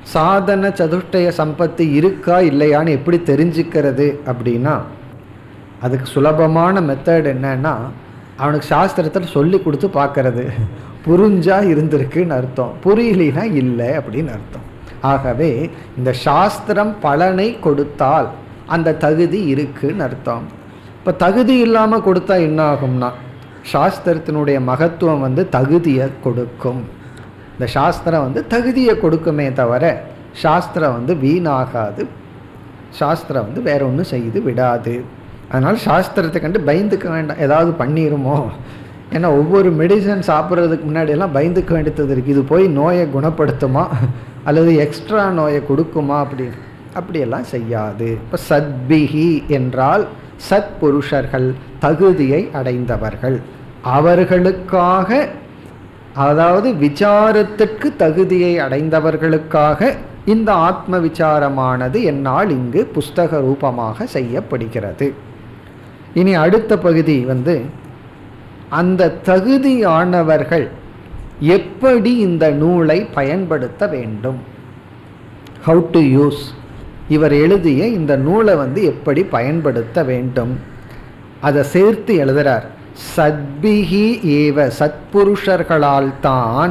சாதன சதுஷ்டய சம்பத்து இருக்கா இல்லையான்னு எப்படி தெரிஞ்சுக்கிறது அப்படின்னா அதுக்கு சுலபமான மெத்தட் என்னன்னா அவனுக்கு சாஸ்திரத்தில் சொல்லி கொடுத்து பார்க்கறது புரிஞ்சா இருந்திருக்குன்னு அர்த்தம் புரியலினா இல்லை அப்படின்னு அர்த்தம் ஆகவே இந்த சாஸ்திரம் பலனை கொடுத்தால் அந்த தகுதி இருக்குன்னு அர்த்தம் இப்போ தகுதி இல்லாமல் கொடுத்தா என்ன ஆகும்னா சாஸ்திரத்தினுடைய மகத்துவம் வந்து தகுதியை கொடுக்கும் இந்த சாஸ்திரம் வந்து தகுதியை கொடுக்குமே தவிர சாஸ்திரம் வந்து வீணாகாது சாஸ்திரம் வந்து வேற ஒன்றும் செய்து விடாது அதனால் சாஸ்திரத்தை கண்டு பயந்துக்க வேண்டாம் ஏதாவது பண்ணிருமோ ஏன்னா ஒவ்வொரு மெடிசன் சாப்பிட்றதுக்கு முன்னாடியெல்லாம் பயந்துக்க வேண்டியது இருக்குது இது போய் நோயை குணப்படுத்துமா அல்லது எக்ஸ்ட்ரா நோயை கொடுக்குமா அப்படி அப்படியெல்லாம் செய்யாது இப்போ சத்பிகி என்றால் சத்புருஷர்கள் தகுதியை அடைந்தவர்கள் அவர்களுக்காக அதாவது விசாரத்துக்கு தகுதியை அடைந்தவர்களுக்காக இந்த ஆத்ம விசாரமானது என்னால் இங்கு புஸ்தக ரூபமாக செய்யப்படுகிறது இனி அடுத்த பகுதி வந்து அந்த தகுதியானவர்கள் எப்படி இந்த நூலை பயன்படுத்த வேண்டும் ஹவு டு யூஸ் இவர் எழுதிய இந்த நூலை வந்து எப்படி பயன்படுத்த வேண்டும் அதை சேர்த்து எழுதுறார் சத்பிகி ஏவ சத்புருஷர்களால் தான்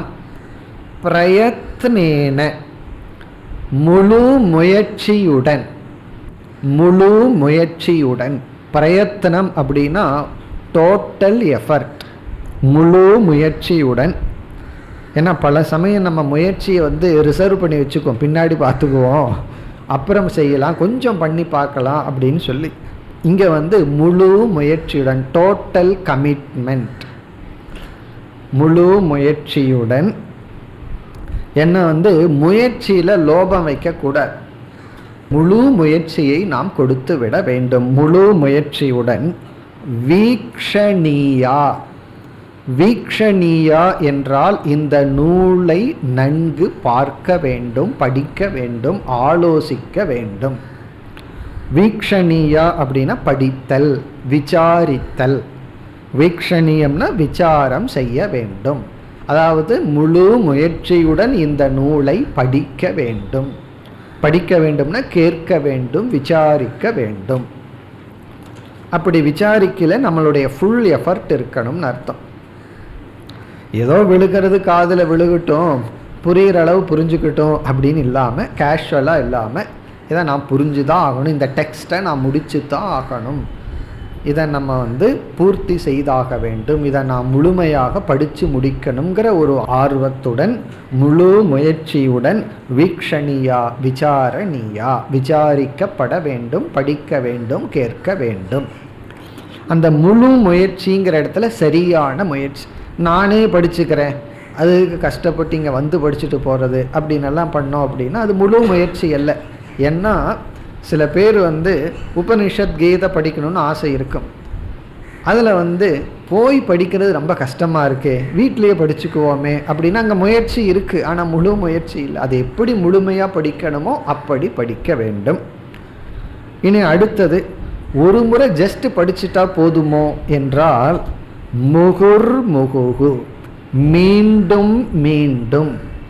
பிரயத்னேன முழு முயற்சியுடன் முழு முயற்சியுடன் பிரயத்தனம் அப்படின்னா டோட்டல் எஃபர்ட் முழு முயற்சியுடன் ஏன்னா பல சமயம் நம்ம முயற்சியை வந்து ரிசர்வ் பண்ணி வச்சுக்குவோம் பின்னாடி பார்த்துக்குவோம் அப்புறம் செய்யலாம் கொஞ்சம் பண்ணி பார்க்கலாம் அப்படின்னு சொல்லி இங்கே வந்து முழு முயற்சியுடன் டோட்டல் கமிட்மெண்ட் முழு முயற்சியுடன் என்ன வந்து முயற்சியில் லோபம் வைக்கக்கூடாது முழு முயற்சியை நாம் கொடுத்து விட வேண்டும் முழு முயற்சியுடன் வீக்ஷணீயா வீக்ஷணீயா என்றால் இந்த நூலை நன்கு பார்க்க வேண்டும் படிக்க வேண்டும் ஆலோசிக்க வேண்டும் வீக்ஷணீயா அப்படின்னா படித்தல் விசாரித்தல் வீக்ஷணியம்னா விசாரம் செய்ய வேண்டும் அதாவது முழு முயற்சியுடன் இந்த நூலை படிக்க வேண்டும் படிக்க வேண்டும்னா கேட்க வேண்டும் விசாரிக்க வேண்டும் அப்படி விசாரிக்கல நம்மளுடைய ஃபுல் எஃபர்ட் இருக்கணும்னு அர்த்தம் ஏதோ விழுகிறது காதில் விழுகட்டும் புரிகிற அளவு புரிஞ்சுக்கிட்டோம் அப்படின்னு இல்லாமல் கேஷுவலாக இல்லாமல் இதை நான் புரிஞ்சு தான் ஆகணும் இந்த டெக்ஸ்ட்டை நான் முடிச்சு தான் ஆகணும் இதை நம்ம வந்து பூர்த்தி செய்தாக வேண்டும் இதை நான் முழுமையாக படித்து முடிக்கணுங்கிற ஒரு ஆர்வத்துடன் முழு முயற்சியுடன் வீக்ஷணியா விசாரணியா விசாரிக்கப்பட வேண்டும் படிக்க வேண்டும் கேட்க வேண்டும் அந்த முழு முயற்சிங்கிற இடத்துல சரியான முயற்சி நானே படிச்சுக்கிறேன் அதுக்கு கஷ்டப்பட்டு இங்கே வந்து படிச்சுட்டு போகிறது அப்படின்னெல்லாம் பண்ணோம் அப்படின்னா அது முழு முயற்சி அல்ல ஏன்னா சில பேர் வந்து உபனிஷத் கீதை படிக்கணும்னு ஆசை இருக்கும் அதில் வந்து போய் படிக்கிறது ரொம்ப கஷ்டமாக இருக்கே வீட்டிலேயே படிச்சுக்குவோமே அப்படின்னா அங்கே முயற்சி இருக்குது ஆனால் முழு முயற்சி இல்லை அது எப்படி முழுமையாக படிக்கணுமோ அப்படி படிக்க வேண்டும் இனி அடுத்தது ஒரு முறை ஜஸ்ட் படிச்சுட்டா போதுமோ என்றால் முகுர் முகுகு மீண்டும் மீண்டும்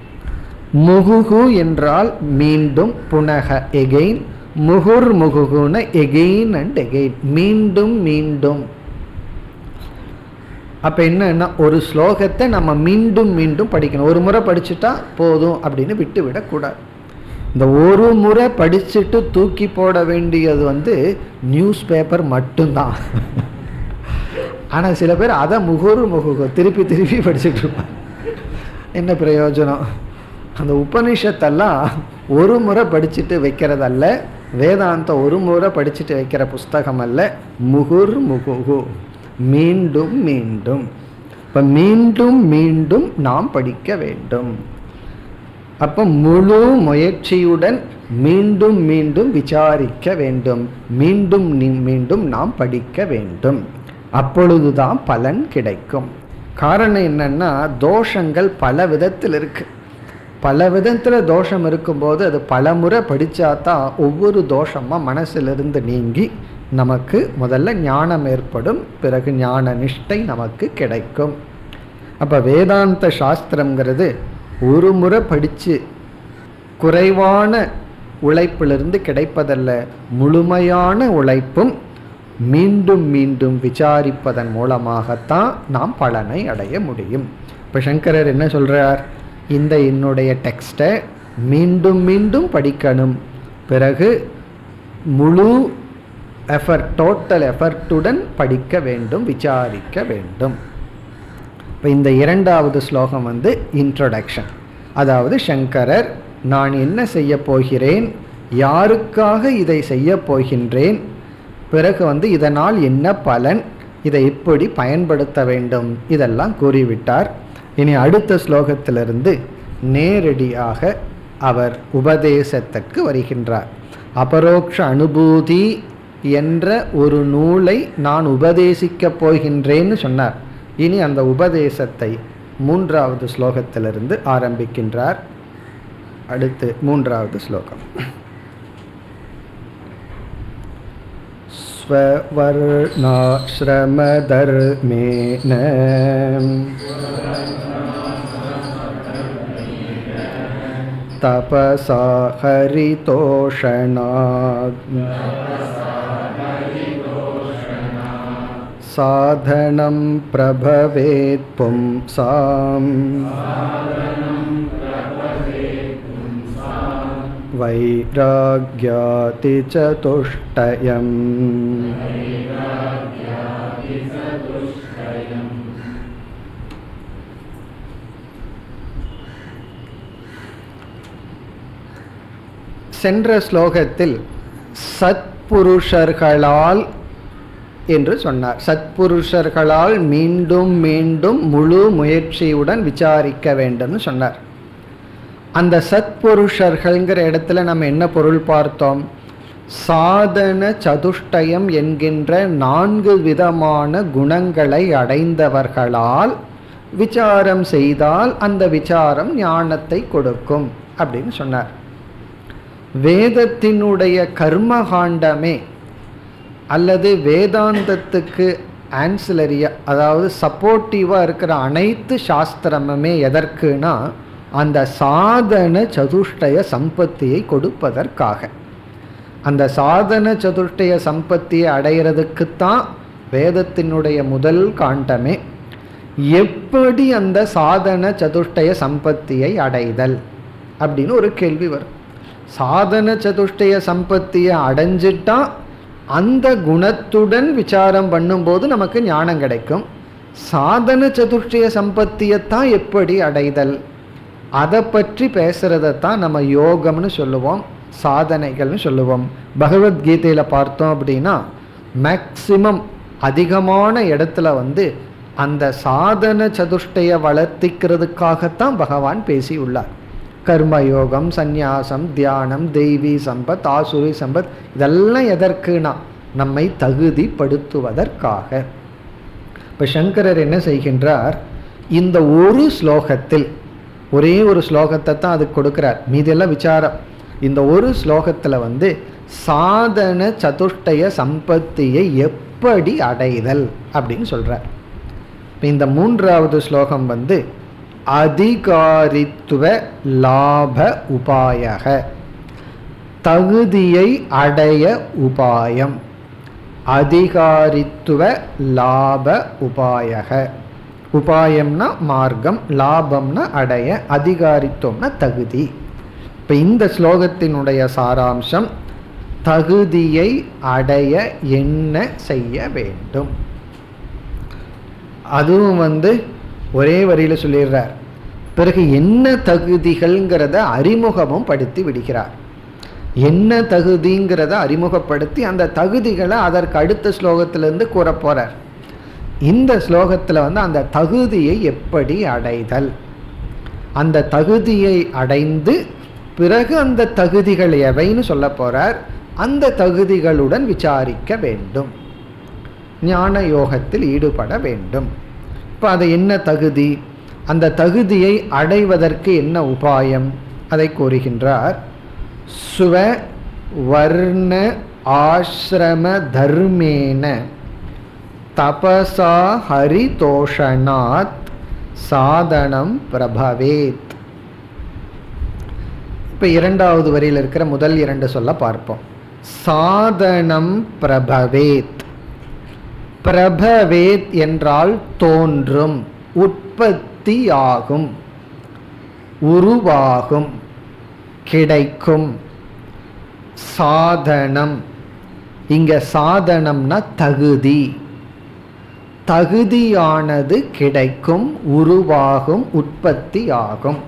முகுகு என்றால் மீண்டும் புனக எகெயின் முகுர் முகுகுன எகெயின் அண்ட் எகெயின் மீண்டும் மீண்டும் அப்போ என்னன்னா ஒரு ஸ்லோகத்தை நம்ம மீண்டும் மீண்டும் படிக்கணும் ஒரு முறை படிச்சுட்டா போதும் அப்படின்னு விட்டு விடக்கூடாது இந்த ஒரு முறை படிச்சுட்டு தூக்கி போட வேண்டியது வந்து நியூஸ் பேப்பர் மட்டும்தான் ஆனால் சில பேர் அதை முகுரு முகுகு திருப்பி திருப்பி படிச்சுட்டு இருப்பாங்க என்ன பிரயோஜனம் அந்த உபனிஷத்தெல்லாம் ஒரு முறை படிச்சுட்டு வைக்கிறதல்ல வேதாந்தம் ஒரு முறை படிச்சுட்டு வைக்கிற புஸ்தகம் அல்ல முகுர் முகுகு மீண்டும் மீண்டும் இப்போ மீண்டும் மீண்டும் நாம் படிக்க வேண்டும் அப்போ முழு முயற்சியுடன் மீண்டும் மீண்டும் விசாரிக்க வேண்டும் மீண்டும் நீ- மீண்டும் நாம் படிக்க வேண்டும் அப்பொழுதுதான் பலன் கிடைக்கும் காரணம் என்னன்னா தோஷங்கள் பல விதத்தில் இருக்கு பல விதத்தில் தோஷம் இருக்கும்போது அது பல முறை படித்தாதான் ஒவ்வொரு தோஷமாக மனசிலிருந்து நீங்கி நமக்கு முதல்ல ஞானம் ஏற்படும் பிறகு ஞான நிஷ்டை நமக்கு கிடைக்கும் அப்போ வேதாந்த சாஸ்திரங்கிறது ஒரு முறை படித்து குறைவான உழைப்பிலிருந்து கிடைப்பதல்ல முழுமையான உழைப்பும் மீண்டும் மீண்டும் விசாரிப்பதன் மூலமாகத்தான் நாம் பலனை அடைய முடியும் இப்போ சங்கரர் என்ன சொல்றார் இந்த என்னுடைய டெக்ஸ்டை மீண்டும் மீண்டும் படிக்கணும் பிறகு முழு எஃபர்ட் டோட்டல் எஃபர்ட்டுடன் படிக்க வேண்டும் விசாரிக்க வேண்டும் இப்போ இந்த இரண்டாவது ஸ்லோகம் வந்து இன்ட்ரொடக்ஷன் அதாவது சங்கரர் நான் என்ன செய்ய போகிறேன் யாருக்காக இதை செய்ய போகின்றேன் பிறகு வந்து இதனால் என்ன பலன் இதை எப்படி பயன்படுத்த வேண்டும் இதெல்லாம் கூறிவிட்டார் இனி அடுத்த ஸ்லோகத்திலிருந்து நேரடியாக அவர் உபதேசத்திற்கு வருகின்றார் அபரோக்ஷ அனுபூதி என்ற ஒரு நூலை நான் உபதேசிக்கப் போகின்றேன்னு சொன்னார் இனி அந்த உபதேசத்தை மூன்றாவது ஸ்லோகத்திலிருந்து ஆரம்பிக்கின்றார் அடுத்து மூன்றாவது ஸ்லோகம் स्ववर्णाश्रमधर्मेण तपसा हरितोषणात् साधनं प्रभवेत् पुंसाम् वैराग्यातिचतुष्टयम् சென்ற ஸ்லோகத்தில் சத்புருஷர்களால் என்று சொன்னார் சத்புருஷர்களால் மீண்டும் மீண்டும் முழு முயற்சியுடன் விசாரிக்க வேண்டும்னு சொன்னார் அந்த சத்புருஷர்கள்ங்கிற இடத்துல நம்ம என்ன பொருள் பார்த்தோம் சாதன சதுஷ்டயம் என்கின்ற நான்கு விதமான குணங்களை அடைந்தவர்களால் விசாரம் செய்தால் அந்த விசாரம் ஞானத்தை கொடுக்கும் அப்படின்னு சொன்னார் வேதத்தினுடைய கர்மகாண்டமே அல்லது வேதாந்தத்துக்கு ஆன்சிலரியா அதாவது சப்போர்ட்டிவாக இருக்கிற அனைத்து சாஸ்திரமுமே எதற்குனா அந்த சாதன சதுஷ்டய சம்பத்தியை கொடுப்பதற்காக அந்த சாதன சதுஷ்டய சம்பத்தியை அடையிறதுக்குத்தான் வேதத்தினுடைய முதல் காண்டமே எப்படி அந்த சாதன சதுஷ்டய சம்பத்தியை அடைதல் அப்படின்னு ஒரு கேள்வி வரும் சாதன சதுஷ்டய சம்பத்தியை அடைஞ்சிட்டா அந்த குணத்துடன் விசாரம் பண்ணும்போது நமக்கு ஞானம் கிடைக்கும் சாதன சதுஷ்டய சம்பத்தியத்தான் எப்படி அடைதல் அதை பற்றி பேசுறதைத்தான் நம்ம யோகம்னு சொல்லுவோம் சாதனைகள்னு சொல்லுவோம் பகவத்கீதையில் பார்த்தோம் அப்படின்னா மேக்சிமம் அதிகமான இடத்துல வந்து அந்த சாதன சதுஷ்டய வளர்த்திக்கிறதுக்காகத்தான் பகவான் பேசியுள்ளார் கர்மயோகம் சந்நியாசம் தியானம் தெய்வீ சம்பத் ஆசுரி சம்பத் இதெல்லாம் எதற்குனா நம்மை தகுதிப்படுத்துவதற்காக இப்போ சங்கரர் என்ன செய்கின்றார் இந்த ஒரு ஸ்லோகத்தில் ஒரே ஒரு ஸ்லோகத்தை தான் அதுக்கு கொடுக்குறார் மீதெல்லாம் விசாரம் இந்த ஒரு ஸ்லோகத்தில் வந்து சாதன சதுஷ்டய சம்பத்தியை எப்படி அடைதல் அப்படின்னு சொல்கிறார் இப்போ இந்த மூன்றாவது ஸ்லோகம் வந்து அதிகாரித்துவ லாப உபாயக தகுதியை அடைய உபாயம் அதிகாரித்துவ லாப உபாயக உபாயம்னா மார்க்கம் லாபம்னா அடைய அதிகாரித்துவம்னா தகுதி இப்போ இந்த ஸ்லோகத்தினுடைய சாராம்சம் தகுதியை அடைய என்ன செய்ய வேண்டும் அதுவும் வந்து ஒரே வரியில் சொல்லிடுறார் பிறகு என்ன தகுதிகள்ங்கிறத அறிமுகமும் படுத்தி விடுகிறார் என்ன தகுதிங்கிறத அறிமுகப்படுத்தி அந்த தகுதிகளை அதற்கு அடுத்த ஸ்லோகத்திலிருந்து கூற போறார் இந்த ஸ்லோகத்தில் வந்து அந்த தகுதியை எப்படி அடைதல் அந்த தகுதியை அடைந்து பிறகு அந்த தகுதிகள் எவைன்னு சொல்ல போறார் அந்த தகுதிகளுடன் விசாரிக்க வேண்டும் ஞான யோகத்தில் ஈடுபட வேண்டும் இப்போ அது என்ன தகுதி அந்த தகுதியை அடைவதற்கு என்ன உபாயம் அதை கூறுகின்றார் சுவ வர்ண ஆசிரம தர்மேன தபசா ஹரிதோஷனாத் சாதனம் பிரபவேத் இப்போ இரண்டாவது வரியில் இருக்கிற முதல் இரண்டு சொல்ல பார்ப்போம் சாதனம் பிரபவேத் பிரபவேத் என்றால் தோன்றும் உற்பத்தியாகும் உருவாகும் கிடைக்கும் சாதனம் இங்க சாதனம்னா தகுதி தகுதியானது கிடைக்கும் உருவாகும் உற்பத்தியாகும்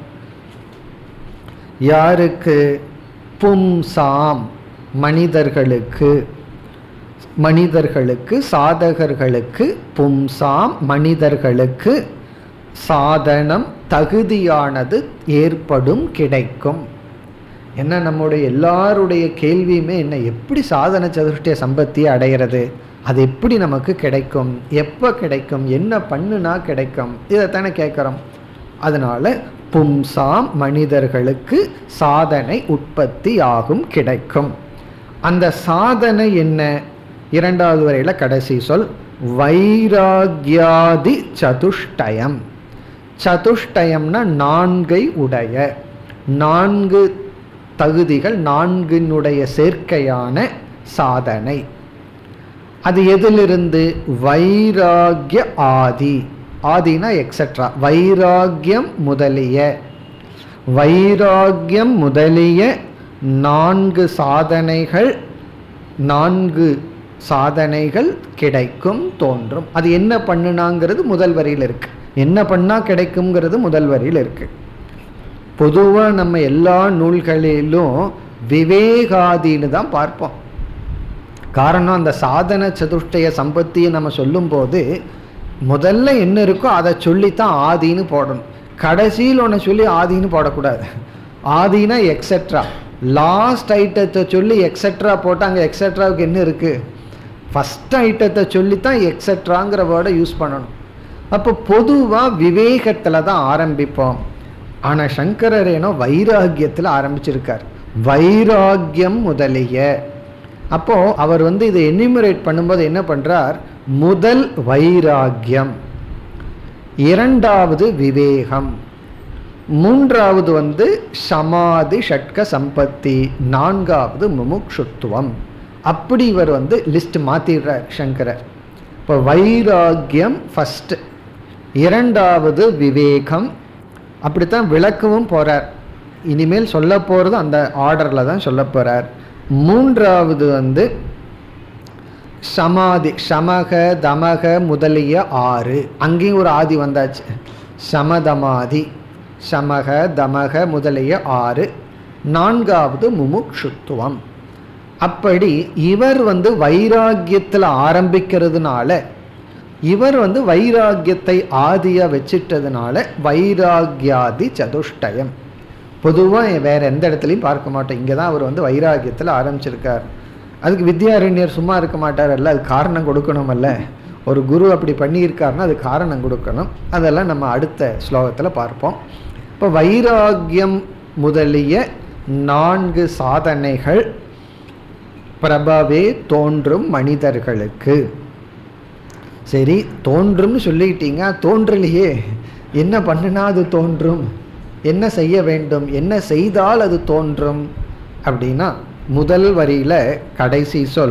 யாருக்கு பும்சாம் மனிதர்களுக்கு மனிதர்களுக்கு சாதகர்களுக்கு பும்சாம் மனிதர்களுக்கு சாதனம் தகுதியானது ஏற்படும் கிடைக்கும் என்ன நம்முடைய எல்லாருடைய கேள்வியுமே என்ன எப்படி சாதன சதுஷ்டிய சம்பத்தியை அடையிறது அது எப்படி நமக்கு கிடைக்கும் எப்போ கிடைக்கும் என்ன பண்ணுனா கிடைக்கும் இதைத்தானே கேட்குறோம் அதனால பும்சாம் மனிதர்களுக்கு சாதனை உற்பத்தி ஆகும் கிடைக்கும் அந்த சாதனை என்ன இரண்டாவது வரையில் கடைசி சொல் வைராகியாதி சதுஷ்டயம் சதுஷ்டயம்னா நான்கை உடைய நான்கு தகுதிகள் நான்கினுடைய சேர்க்கையான சாதனை அது எதிலிருந்து வைராகிய ஆதி ஆதினா எக்ஸெட்ரா வைராகியம் முதலிய வைராகியம் முதலிய நான்கு சாதனைகள் நான்கு சாதனைகள் கிடைக்கும் தோன்றும் அது என்ன பண்ணுனாங்கிறது முதல் வரியில் இருக்கு என்ன பண்ணா கிடைக்குங்கிறது முதல் வரியில் இருக்கு பொதுவாக நம்ம எல்லா நூல்களிலும் விவேகாதின்னு தான் பார்ப்போம் காரணம் அந்த சாதன சதுஷ்டய சம்பத்தியை நம்ம சொல்லும்போது முதல்ல என்ன இருக்கோ அதை சொல்லித்தான் ஆதின்னு போடணும் கடைசியில் ஒன்று சொல்லி ஆதின்னு போடக்கூடாது ஆதினா எக்ஸெட்ரா லாஸ்ட் ஐட்டத்தை சொல்லி எக்ஸெட்ரா போட்டால் அங்கே எக்ஸெட்ராவுக்கு என்ன இருக்குது ஃபஸ்ட் ஐட்டத்தை சொல்லித்தான் எக்ஸெட்ராங்கிற வேர்டை யூஸ் பண்ணணும் அப்போ பொதுவாக விவேகத்தில் தான் ஆரம்பிப்போம் ஆனால் சங்கரர் ஏனோ வைராகியத்தில் ஆரம்பிச்சிருக்கார் வைராகியம் முதலிய அப்போ அவர் வந்து இதை எனிமரேட் பண்ணும்போது என்ன பண்றார் முதல் வைராகியம் இரண்டாவது விவேகம் மூன்றாவது வந்து சமாதி ஷட்க சம்பத்தி நான்காவது முமுக்ஷுத்துவம் அப்படி இவர் வந்து லிஸ்ட் மாத்திடுறார் சங்கரர் இப்போ வைராகியம் ஃபஸ்ட் இரண்டாவது விவேகம் அப்படித்தான் விளக்கவும் போறார் இனிமேல் சொல்ல போகிறது அந்த ஆர்டரில் தான் சொல்ல போறார் மூன்றாவது வந்து சமாதி சமக தமக முதலிய ஆறு அங்கேயும் ஒரு ஆதி வந்தாச்சு சமதமாதி சமக தமக முதலிய ஆறு நான்காவது முமுக்ஷுத்துவம் அப்படி இவர் வந்து வைராக்கியத்தில் ஆரம்பிக்கிறதுனால இவர் வந்து வைராக்கியத்தை ஆதியா வச்சிட்டதுனால வைராக்கியாதி சதுஷ்டயம் பொதுவாக வேற எந்த இடத்துலையும் பார்க்க மாட்டோம் இங்கே தான் அவர் வந்து வைராக்கியத்தில் ஆரம்பிச்சிருக்கார் அதுக்கு வித்யாரண்யர் சும்மா இருக்க மாட்டார்ல அது காரணம் கொடுக்கணுமல்ல ஒரு குரு அப்படி பண்ணியிருக்காருன்னா அது காரணம் கொடுக்கணும் அதெல்லாம் நம்ம அடுத்த ஸ்லோகத்தில் பார்ப்போம் இப்போ வைராக்கியம் முதலிய நான்கு சாதனைகள் பிரபவே தோன்றும் மனிதர்களுக்கு சரி தோன்றும்னு சொல்லிட்டீங்க தோன்றலையே என்ன பண்ணுனா அது தோன்றும் என்ன செய்ய வேண்டும் என்ன செய்தால் அது தோன்றும் அப்படின்னா முதல் வரியில கடைசி சொல்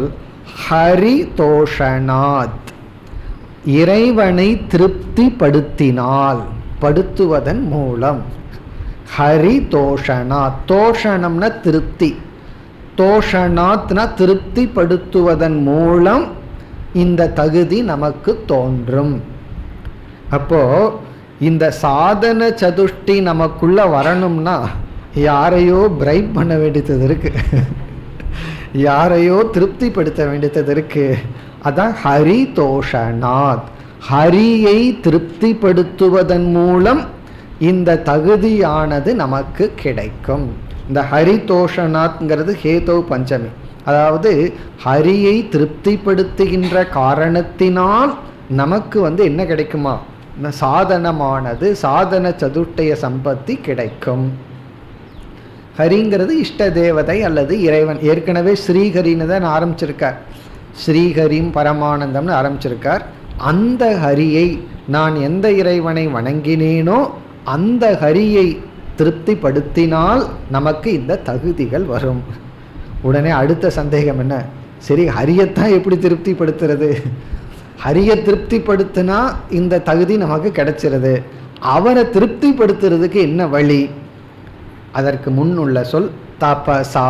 ஹரிதோஷனாத் இறைவனை திருப்திப்படுத்தினால் படுத்துவதன் மூலம் ஹரி தோஷனா தோஷணம்னா திருப்தி தோஷனாத்னா திருப்திப்படுத்துவதன் மூலம் இந்த தகுதி நமக்கு தோன்றும் அப்போ இந்த சாதன சதுஷ்டி நமக்குள்ள வரணும்னா யாரையோ பிரைப் பண்ண வேண்டியது இருக்கு யாரையோ திருப்திப்படுத்த வேண்டியது இருக்கு அதான் ஹரி தோஷனாத் ஹரியை திருப்திப்படுத்துவதன் மூலம் இந்த தகுதியானது நமக்கு கிடைக்கும் இந்த ஹரிதோஷனாத்ங்கிறது ஹேதோ பஞ்சமி அதாவது ஹரியை திருப்திப்படுத்துகின்ற காரணத்தினால் நமக்கு வந்து என்ன கிடைக்குமா இந்த சாதனமானது சாதன சதுஷ்டய சம்பத்தி கிடைக்கும் ஹரிங்கிறது இஷ்ட தேவதை அல்லது இறைவன் ஏற்கனவே ஸ்ரீஹரின்னு தான் ஆரம்பிச்சிருக்கார் ஸ்ரீஹரிம் பரமானந்தம்னு ஆரம்பிச்சிருக்கார் அந்த ஹரியை நான் எந்த இறைவனை வணங்கினேனோ அந்த ஹரியை திருப்திப்படுத்தினால் நமக்கு இந்த தகுதிகள் வரும் உடனே அடுத்த சந்தேகம் என்ன சரி ஹரியத்தான் எப்படி திருப்திப்படுத்துறது ஹரியை திருப்திப்படுத்தினா இந்த தகுதி நமக்கு கிடைச்சிருது அவரை திருப்திப்படுத்துறதுக்கு என்ன வழி அதற்கு முன் உள்ள சொல் தபசா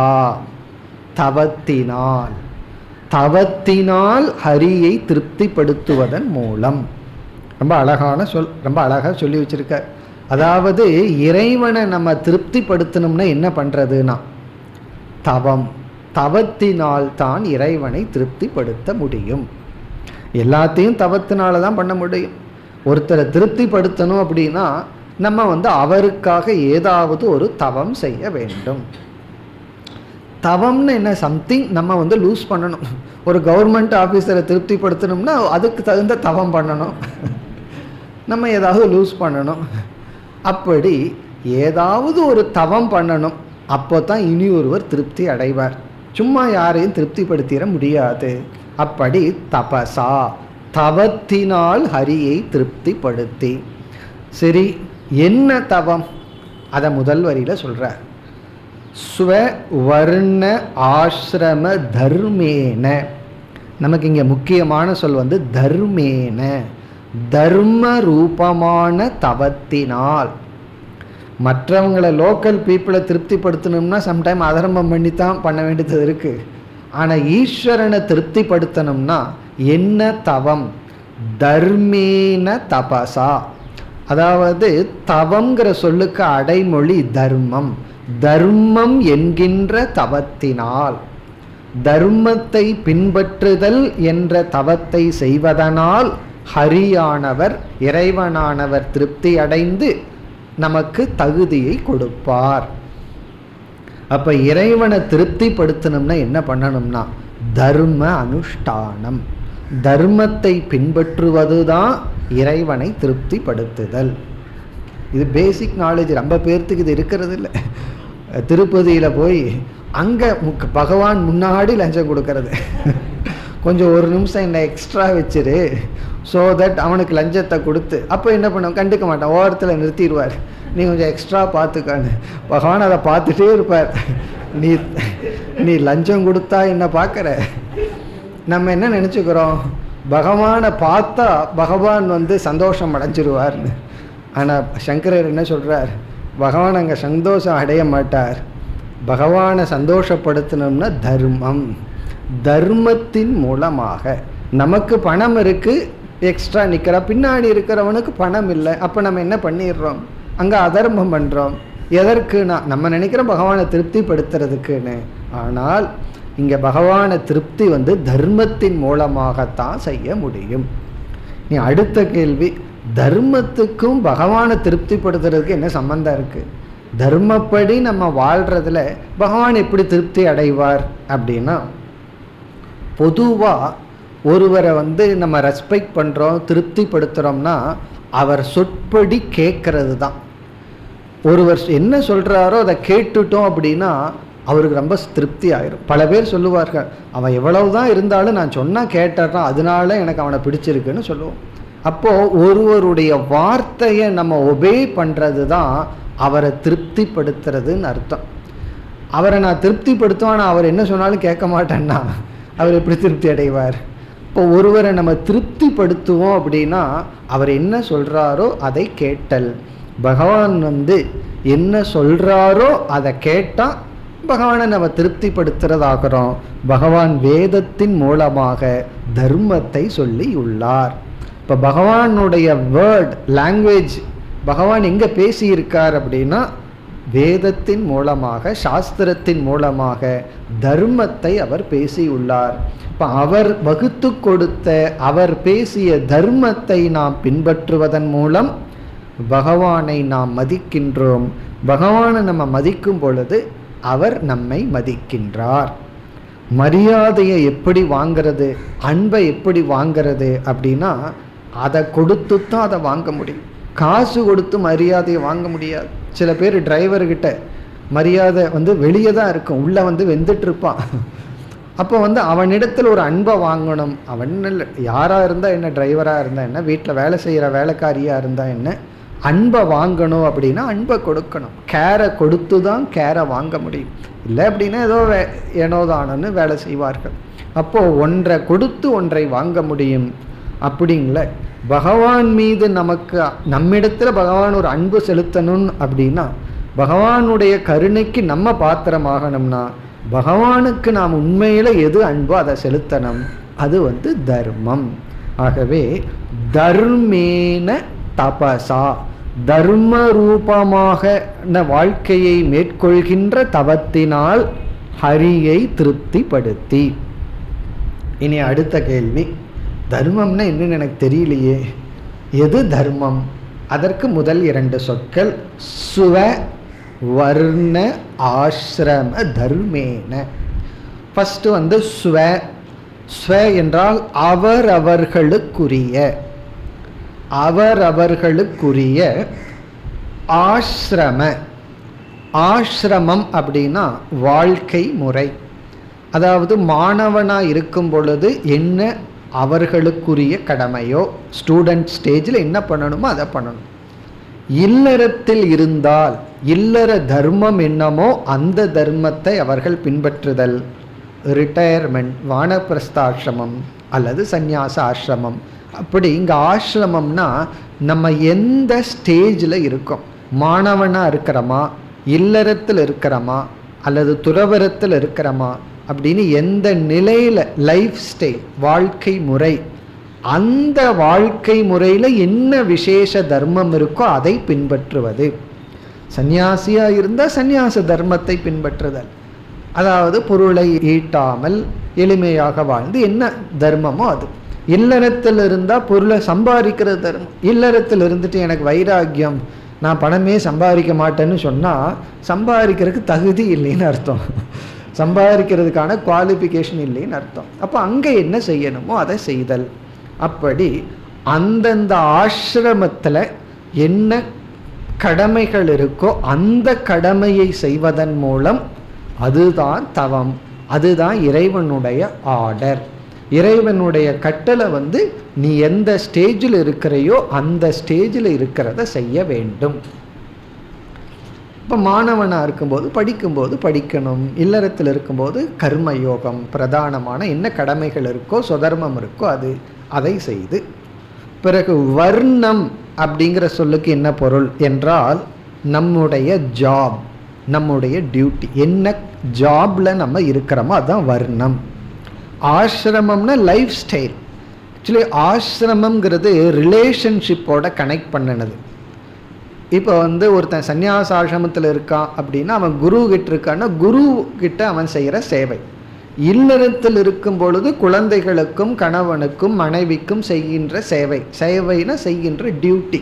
தவத்தினால் தவத்தினால் ஹரியை திருப்திப்படுத்துவதன் மூலம் ரொம்ப அழகான சொல் ரொம்ப அழகாக சொல்லி வச்சிருக்க அதாவது இறைவனை நம்ம திருப்திப்படுத்தணும்னா என்ன பண்ணுறதுன்னா தவம் தவத்தினால் தான் இறைவனை திருப்திப்படுத்த முடியும் எல்லாத்தையும் தவத்தினால தான் பண்ண முடியும் ஒருத்தரை திருப்திப்படுத்தணும் அப்படின்னா நம்ம வந்து அவருக்காக ஏதாவது ஒரு தவம் செய்ய வேண்டும் தவம்னு என்ன சம்திங் நம்ம வந்து லூஸ் பண்ணணும் ஒரு கவர்மெண்ட் ஆஃபீஸரை திருப்திப்படுத்தணும்னா அதுக்கு தகுந்த தவம் பண்ணணும் நம்ம ஏதாவது லூஸ் பண்ணணும் அப்படி ஏதாவது ஒரு தவம் பண்ணணும் அப்போ தான் இனி ஒருவர் திருப்தி அடைவார் சும்மா யாரையும் திருப்திப்படுத்திட முடியாது அப்படி தபசா தவத்தினால் ஹரியை திருப்திப்படுத்தி சரி என்ன தவம் அதை முதல் வரியில் சொல்கிறார் ஸ்வ வர்ண ஆசிரம தர்மேன நமக்கு இங்கே முக்கியமான சொல் வந்து தர்மேன தர்ம ரூபமான தவத்தினால் மற்றவங்களை லோக்கல் பீப்புளை திருப்திப்படுத்தணும்னா சம்டைம் அதர்மம் பண்ணி தான் பண்ண வேண்டியது இருக்குது ஆனால் ஈஸ்வரனை திருப்திப்படுத்தணும்னா என்ன தவம் தர்மேன தபசா அதாவது தவங்கிற சொல்லுக்கு அடைமொழி தர்மம் தர்மம் என்கின்ற தவத்தினால் தர்மத்தை பின்பற்றுதல் என்ற தவத்தை செய்வதனால் ஹரியானவர் இறைவனானவர் திருப்தி அடைந்து நமக்கு தகுதியை கொடுப்பார் அப்ப இறைவனை திருப்திப்படுத்தணும்னா என்ன பண்ணணும்னா தர்ம அனுஷ்டானம் தர்மத்தை பின்பற்றுவதுதான் இறைவனை திருப்திப்படுத்துதல் இது பேசிக் நாலேஜ் ரொம்ப பேர்த்துக்கு இது இருக்கிறது இல்லை திருப்பதியில் போய் அங்கே பகவான் முன்னாடி லஞ்சம் கொடுக்கறது கொஞ்சம் ஒரு நிமிஷம் என்னை எக்ஸ்ட்ரா வச்சிரு ஸோ தட் அவனுக்கு லஞ்சத்தை கொடுத்து அப்போ என்ன பண்ணுவோம் கண்டுக்க மாட்டான் ஓரத்தில் நிறுத்திடுவார் நீ கொஞ்சம் எக்ஸ்ட்ரா பார்த்துக்கான்னு பகவான் அதை பார்த்துட்டே இருப்பார் நீ நீ லஞ்சம் கொடுத்தா என்ன பார்க்குற நம்ம என்ன நினச்சிக்கிறோம் பகவானை பார்த்தா பகவான் வந்து சந்தோஷம் அடைஞ்சிருவார்னு ஆனால் சங்கரர் என்ன சொல்கிறார் பகவான் அங்கே சந்தோஷம் அடைய மாட்டார் பகவானை சந்தோஷப்படுத்தணும்னா தர்மம் தர்மத்தின் மூலமாக நமக்கு பணம் இருக்குது எக்ஸ்ட்ரா நிற்கிற பின்னாடி இருக்கிறவனுக்கு பணம் இல்லை அப்போ நம்ம என்ன பண்ணிடுறோம் அங்கே அதர்மம் பண்ணுறோம் எதற்குனா நம்ம நினைக்கிறோம் பகவானை திருப்திப்படுத்துறதுக்குன்னு ஆனால் இங்கே பகவானை திருப்தி வந்து தர்மத்தின் மூலமாகத்தான் செய்ய முடியும் நீ அடுத்த கேள்வி தர்மத்துக்கும் பகவானை திருப்திப்படுத்துறதுக்கு என்ன சம்மந்தம் இருக்குது தர்மப்படி நம்ம வாழ்கிறதுல பகவான் எப்படி திருப்தி அடைவார் அப்படின்னா பொதுவாக ஒருவரை வந்து நம்ம ரெஸ்பெக்ட் பண்ணுறோம் திருப்திப்படுத்துகிறோம்னா அவர் சொற்படி கேட்கறது தான் ஒருவர் என்ன சொல்கிறாரோ அதை கேட்டுட்டோம் அப்படின்னா அவருக்கு ரொம்ப திருப்தி ஆயிரும் பல பேர் சொல்லுவார்கள் அவன் எவ்வளவு தான் இருந்தாலும் நான் சொன்னால் கேட்டுறான் அதனால எனக்கு அவனை பிடிச்சிருக்குன்னு சொல்லுவோம் அப்போது ஒருவருடைய வார்த்தையை நம்ம ஒபே பண்ணுறது தான் அவரை திருப்திப்படுத்துறதுன்னு அர்த்தம் அவரை நான் திருப்திப்படுத்துவேன் ஆனால் அவர் என்ன சொன்னாலும் கேட்க மாட்டேன்னா அவர் எப்படி திருப்தி அடைவார் இப்போ ஒருவரை நம்ம திருப்திப்படுத்துவோம் அப்படின்னா அவர் என்ன சொல்கிறாரோ அதை கேட்டல் பகவான் வந்து என்ன சொல்கிறாரோ அதை கேட்டால் பகவானை நம்ம திருப்திப்படுத்துறதாகிறோம் பகவான் வேதத்தின் மூலமாக தர்மத்தை சொல்லி உள்ளார் இப்போ பகவானுடைய வேர்ட் லாங்குவேஜ் பகவான் எங்கே பேசியிருக்கார் அப்படின்னா வேதத்தின் மூலமாக சாஸ்திரத்தின் மூலமாக தர்மத்தை அவர் பேசியுள்ளார் இப்போ அவர் வகுத்து கொடுத்த அவர் பேசிய தர்மத்தை நாம் பின்பற்றுவதன் மூலம் பகவானை நாம் மதிக்கின்றோம் பகவானை நம்ம மதிக்கும் பொழுது அவர் நம்மை மதிக்கின்றார் மரியாதையை எப்படி வாங்கிறது அன்பை எப்படி வாங்கிறது அப்படின்னா அதை கொடுத்து தான் அதை வாங்க முடியும் காசு கொடுத்து மரியாதையை வாங்க முடியாது சில பேர் டிரைவர்கிட்ட மரியாதை வந்து வெளியே தான் இருக்கும் உள்ளே வந்து வெந்துட்டு இருப்பான் அப்போ வந்து அவனிடத்தில் ஒரு அன்பை வாங்கணும் அவன் இல்லை யாராக இருந்தால் என்ன டிரைவராக இருந்தால் என்ன வீட்டில் வேலை செய்கிற வேலைக்காரியாக இருந்தால் என்ன அன்பை வாங்கணும் அப்படின்னா அன்பை கொடுக்கணும் கேரை கொடுத்து தான் கேரை வாங்க முடியும் இல்லை அப்படின்னா ஏதோ வே ஏனோதானன்னு வேலை செய்வார்கள் அப்போது ஒன்றை கொடுத்து ஒன்றை வாங்க முடியும் அப்படிங்கள பகவான் மீது நமக்கு நம்மிடத்துல பகவான் ஒரு அன்பு செலுத்தணும் அப்படின்னா பகவானுடைய கருணைக்கு நம்ம பாத்திரமாகணும்னா பகவானுக்கு நாம் உண்மையில எது அன்போ அதை செலுத்தணும் அது வந்து தர்மம் ஆகவே தர்மேன தபசா தர்ம ரூபமாக வாழ்க்கையை மேற்கொள்கின்ற தவத்தினால் ஹரியை திருப்திப்படுத்தி இனி அடுத்த கேள்வி தர்மம்னா என்னன்னு எனக்கு தெரியலையே எது தர்மம் அதற்கு முதல் இரண்டு சொற்கள் சுவ வர்ண ஆசிரம தர்மேன ஃபஸ்ட்டு வந்து ஸ்வ ஸ்வ என்றால் அவரவர்களுக்குரிய அவரவர்களுக்குரிய ஆசிரம ஆசிரமம் அப்படின்னா வாழ்க்கை முறை அதாவது மாணவனாக இருக்கும் பொழுது என்ன அவர்களுக்குரிய கடமையோ ஸ்டூடெண்ட் ஸ்டேஜில் என்ன பண்ணணுமோ அதை பண்ணணும் இல்லறத்தில் இருந்தால் இல்லற தர்மம் என்னமோ அந்த தர்மத்தை அவர்கள் பின்பற்றுதல் ரிட்டையர்மெண்ட் வானப்பிரஸ்தாசிரமம் அல்லது சந்நியாச ஆசிரமம் அப்படி இங்கே ஆசிரமம்னா நம்ம எந்த ஸ்டேஜில் இருக்கோம் மாணவனாக இருக்கிறோமா இல்லறத்தில் இருக்கிறோமா அல்லது துறவரத்தில் இருக்கிறோமா அப்படின்னு எந்த நிலையில் லைஃப் ஸ்டைல் வாழ்க்கை முறை அந்த வாழ்க்கை முறையில் என்ன விசேஷ தர்மம் இருக்கோ அதை பின்பற்றுவது சந்நியாசியாக இருந்தால் சந்நியாச தர்மத்தை பின்பற்றுதல் அதாவது பொருளை ஈட்டாமல் எளிமையாக வாழ்ந்து என்ன தர்மமோ அது இல்லறத்தில் இருந்தால் பொருளை சம்பாதிக்கிற தர்மம் இல்லறத்தில் இருந்துட்டு எனக்கு வைராக்கியம் நான் பணமே சம்பாதிக்க மாட்டேன்னு சொன்னால் சம்பாதிக்கிறதுக்கு தகுதி இல்லைன்னு அர்த்தம் சம்பாதிக்கிறதுக்கான குவாலிஃபிகேஷன் இல்லைன்னு அர்த்தம் அப்போ அங்கே என்ன செய்யணுமோ அதை செய்தல் அப்படி அந்தந்த ஆசிரமத்தில் என்ன கடமைகள் இருக்கோ அந்த கடமையை செய்வதன் மூலம் அதுதான் தவம் அதுதான் இறைவனுடைய ஆர்டர் இறைவனுடைய கட்டளை வந்து நீ எந்த ஸ்டேஜில் இருக்கிறையோ அந்த ஸ்டேஜில் இருக்கிறத செய்ய வேண்டும் இப்போ மாணவனாக இருக்கும்போது படிக்கும்போது படிக்கணும் இல்லறத்தில் இருக்கும்போது கர்ம யோகம் பிரதானமான என்ன கடமைகள் இருக்கோ சுதர்மம் இருக்கோ அது அதை செய்து பிறகு வர்ணம் அப்படிங்கிற சொல்லுக்கு என்ன பொருள் என்றால் நம்முடைய ஜாப் நம்முடைய டியூட்டி என்ன ஜாப்ல நம்ம இருக்கிறோமோ அதுதான் வர்ணம் ஆசிரமம்னா லைஃப் ஸ்டைல் ஆக்சுவலி ஆசிரமம்ங்கிறது ரிலேஷன்ஷிப்போட கனெக்ட் பண்ணினது இப்போ வந்து ஒருத்தன் சந்நியாச ஆசிரமத்தில் இருக்கான் அப்படின்னா அவன் குரு கிட்ட இருக்கான்னா குரு கிட்ட அவன் செய்கிற சேவை இல்லறத்தில் இருக்கும் பொழுது குழந்தைகளுக்கும் கணவனுக்கும் மனைவிக்கும் செய்கின்ற சேவை சேவைனா செய்கின்ற டியூட்டி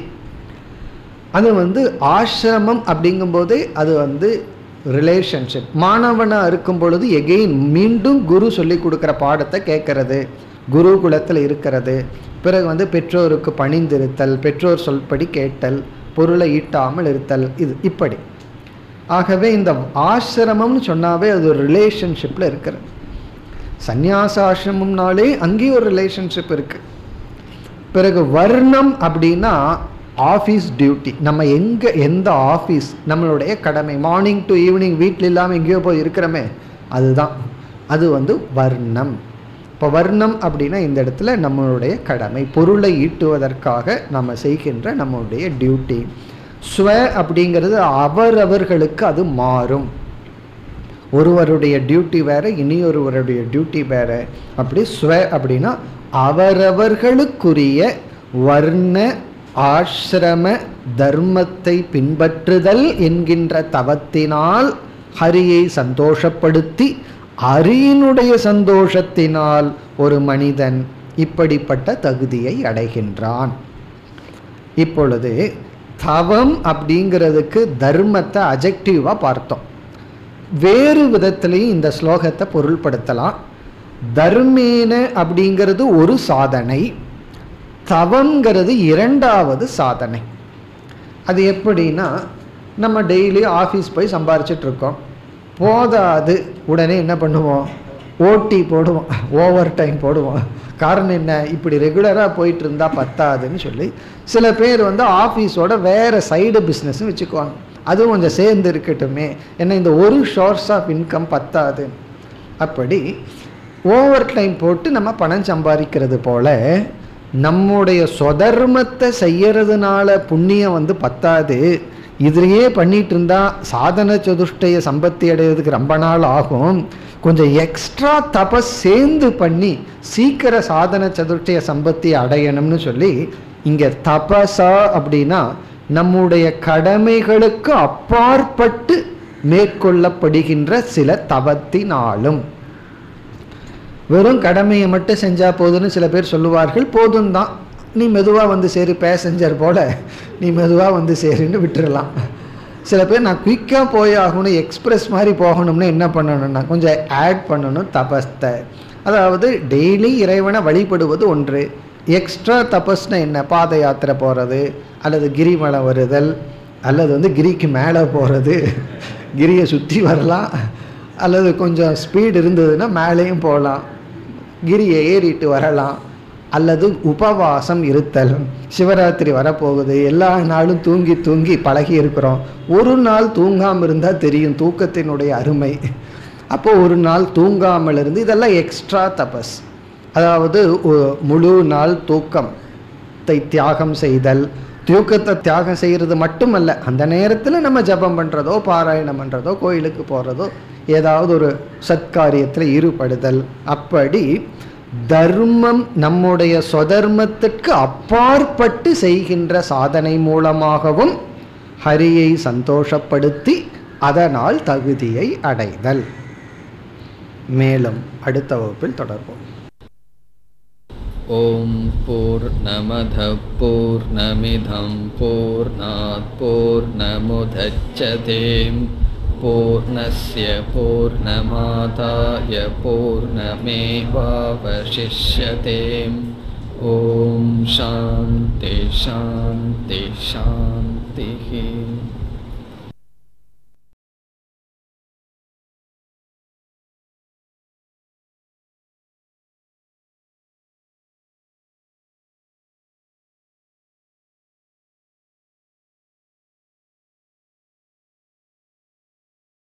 அது வந்து ஆசிரமம் அப்படிங்கும்போது அது வந்து ரிலேஷன்ஷிப் மாணவனாக இருக்கும் பொழுது எகெயின் மீண்டும் குரு சொல்லி கொடுக்குற பாடத்தை கேட்கறது குருகுலத்தில் இருக்கிறது பிறகு வந்து பெற்றோருக்கு பணிந்திருத்தல் பெற்றோர் சொல்படி கேட்டல் பொருளை ஈட்டாமல் இருத்தல் இது இப்படி ஆகவே இந்த ஆசிரமம்னு சொன்னாவே அது ஒரு ரிலேஷன்ஷிப்பில் இருக்கிறது சந்நியாச ஆசிரமம்னாலே அங்கேயும் ஒரு ரிலேஷன்ஷிப் இருக்கு பிறகு வர்ணம் அப்படின்னா ஆஃபீஸ் டியூட்டி நம்ம எங்கே எந்த ஆஃபீஸ் நம்மளுடைய கடமை மார்னிங் டு ஈவினிங் வீட்டில் இல்லாமல் எங்கேயோ போய் இருக்கிறோமே அதுதான் அது வந்து வர்ணம் இப்போ வர்ணம் அப்படின்னா இந்த இடத்துல நம்மளுடைய கடமை பொருளை ஈட்டுவதற்காக நம்ம செய்கின்ற நம்மளுடைய டியூட்டி ஸ்வ அப்படிங்கிறது அவரவர்களுக்கு அது மாறும் ஒருவருடைய டியூட்டி வேற இனியொருவருடைய டியூட்டி வேற அப்படி ஸ்வ அப்படின்னா அவரவர்களுக்குரிய வர்ண ஆசிரம தர்மத்தை பின்பற்றுதல் என்கின்ற தவத்தினால் ஹரியை சந்தோஷப்படுத்தி அரியினுடைய சந்தோஷத்தினால் ஒரு மனிதன் இப்படிப்பட்ட தகுதியை அடைகின்றான் இப்பொழுது தவம் அப்படிங்கிறதுக்கு தர்மத்தை அஜெக்டிவாக பார்த்தோம் வேறு விதத்திலையும் இந்த ஸ்லோகத்தை பொருள்படுத்தலாம் தர்மேன அப்படிங்கிறது ஒரு சாதனை தவங்கிறது இரண்டாவது சாதனை அது எப்படின்னா நம்ம டெய்லி ஆஃபீஸ் போய் சம்பாரிச்சிட்டு இருக்கோம் போதாது உடனே என்ன பண்ணுவோம் ஓட்டி போடுவோம் ஓவர் டைம் போடுவோம் காரணம் என்ன இப்படி ரெகுலராக போயிட்டு இருந்தால் பத்தாதுன்னு சொல்லி சில பேர் வந்து ஆஃபீஸோட வேறு சைடு பிஸ்னஸ்னு வச்சுக்குவாங்க அதுவும் கொஞ்சம் சேர்ந்து இருக்கட்டுமே ஏன்னா இந்த ஒரு சோர்ஸ் ஆஃப் இன்கம் பத்தாது அப்படி ஓவர் டைம் போட்டு நம்ம பணம் சம்பாதிக்கிறது போல நம்முடைய சொதர்மத்தை செய்யறதுனால புண்ணியம் வந்து பத்தாது இதுலயே பண்ணிட்டு இருந்தா சாதன சதுஷ்டய சம்பத்தி அடையிறதுக்கு ரொம்ப நாள் ஆகும் கொஞ்சம் எக்ஸ்ட்ரா தபஸ் சேர்ந்து பண்ணி சீக்கிர சாதன சதுஷ்டய சம்பத்தி அடையணும்னு சொல்லி இங்க தபசா அப்படின்னா நம்முடைய கடமைகளுக்கு அப்பாற்பட்டு மேற்கொள்ளப்படுகின்ற சில தவத்தினாலும் வெறும் கடமையை மட்டும் செஞ்சா போதும்னு சில பேர் சொல்லுவார்கள் போதும் தான் நீ மெதுவாக வந்து சேரு பேசஞ்சர் போல நீ மெதுவாக வந்து சேருன்னு விட்டுறலாம் சில பேர் நான் குயிக்காக போய் ஆகணும் எக்ஸ்பிரஸ் மாதிரி போகணும்னு என்ன பண்ணணும்னா கொஞ்சம் ஆட் பண்ணணும் தபஸ்தை அதாவது டெய்லி இறைவனை வழிபடுவது ஒன்று எக்ஸ்ட்ரா தபஸ்னா என்ன பாத யாத்திரை போகிறது அல்லது கிரிமலை வருதல் அல்லது வந்து கிரிக்கு மேலே போகிறது கிரியை சுற்றி வரலாம் அல்லது கொஞ்சம் ஸ்பீடு இருந்ததுன்னா மேலேயும் போகலாம் கிரியை ஏறிட்டு வரலாம் அல்லது உபவாசம் இருத்தல் சிவராத்திரி வரப்போகுது எல்லா நாளும் தூங்கி தூங்கி பழகி இருக்கிறோம் ஒரு நாள் தூங்காமல் இருந்தால் தெரியும் தூக்கத்தினுடைய அருமை அப்போ ஒரு நாள் தூங்காமல் இருந்து இதெல்லாம் எக்ஸ்ட்ரா தபஸ் அதாவது ஒ- முழு நாள் தூக்கத்தை தியாகம் செய்தல் தூக்கத்தை தியாகம் செய்கிறது மட்டுமல்ல அந்த நேரத்தில் நம்ம ஜெபம் பண்ணுறதோ பாராயணம் பண்ணுறதோ கோயிலுக்கு போகிறதோ ஏதாவது ஒரு சத்காரியத்தில் ஈடுபடுதல் அப்படி தர்மம் நம்முடைய சொதர்மத்திற்கு அப்பாற்பட்டு செய்கின்ற சாதனை மூலமாகவும் ஹரியை சந்தோஷப்படுத்தி அதனால் தகுதியை அடைதல் மேலும் அடுத்த வகுப்பில் தொடர்போம் ॐ पूर्णमधः पूर्णमिधं पूर्णात् पूर्णमुदच्छते पूर्णस्य पूर्णमादाय पूर्णमेवावशिष्यते ॐ शान्ति शान्ति शान्तिः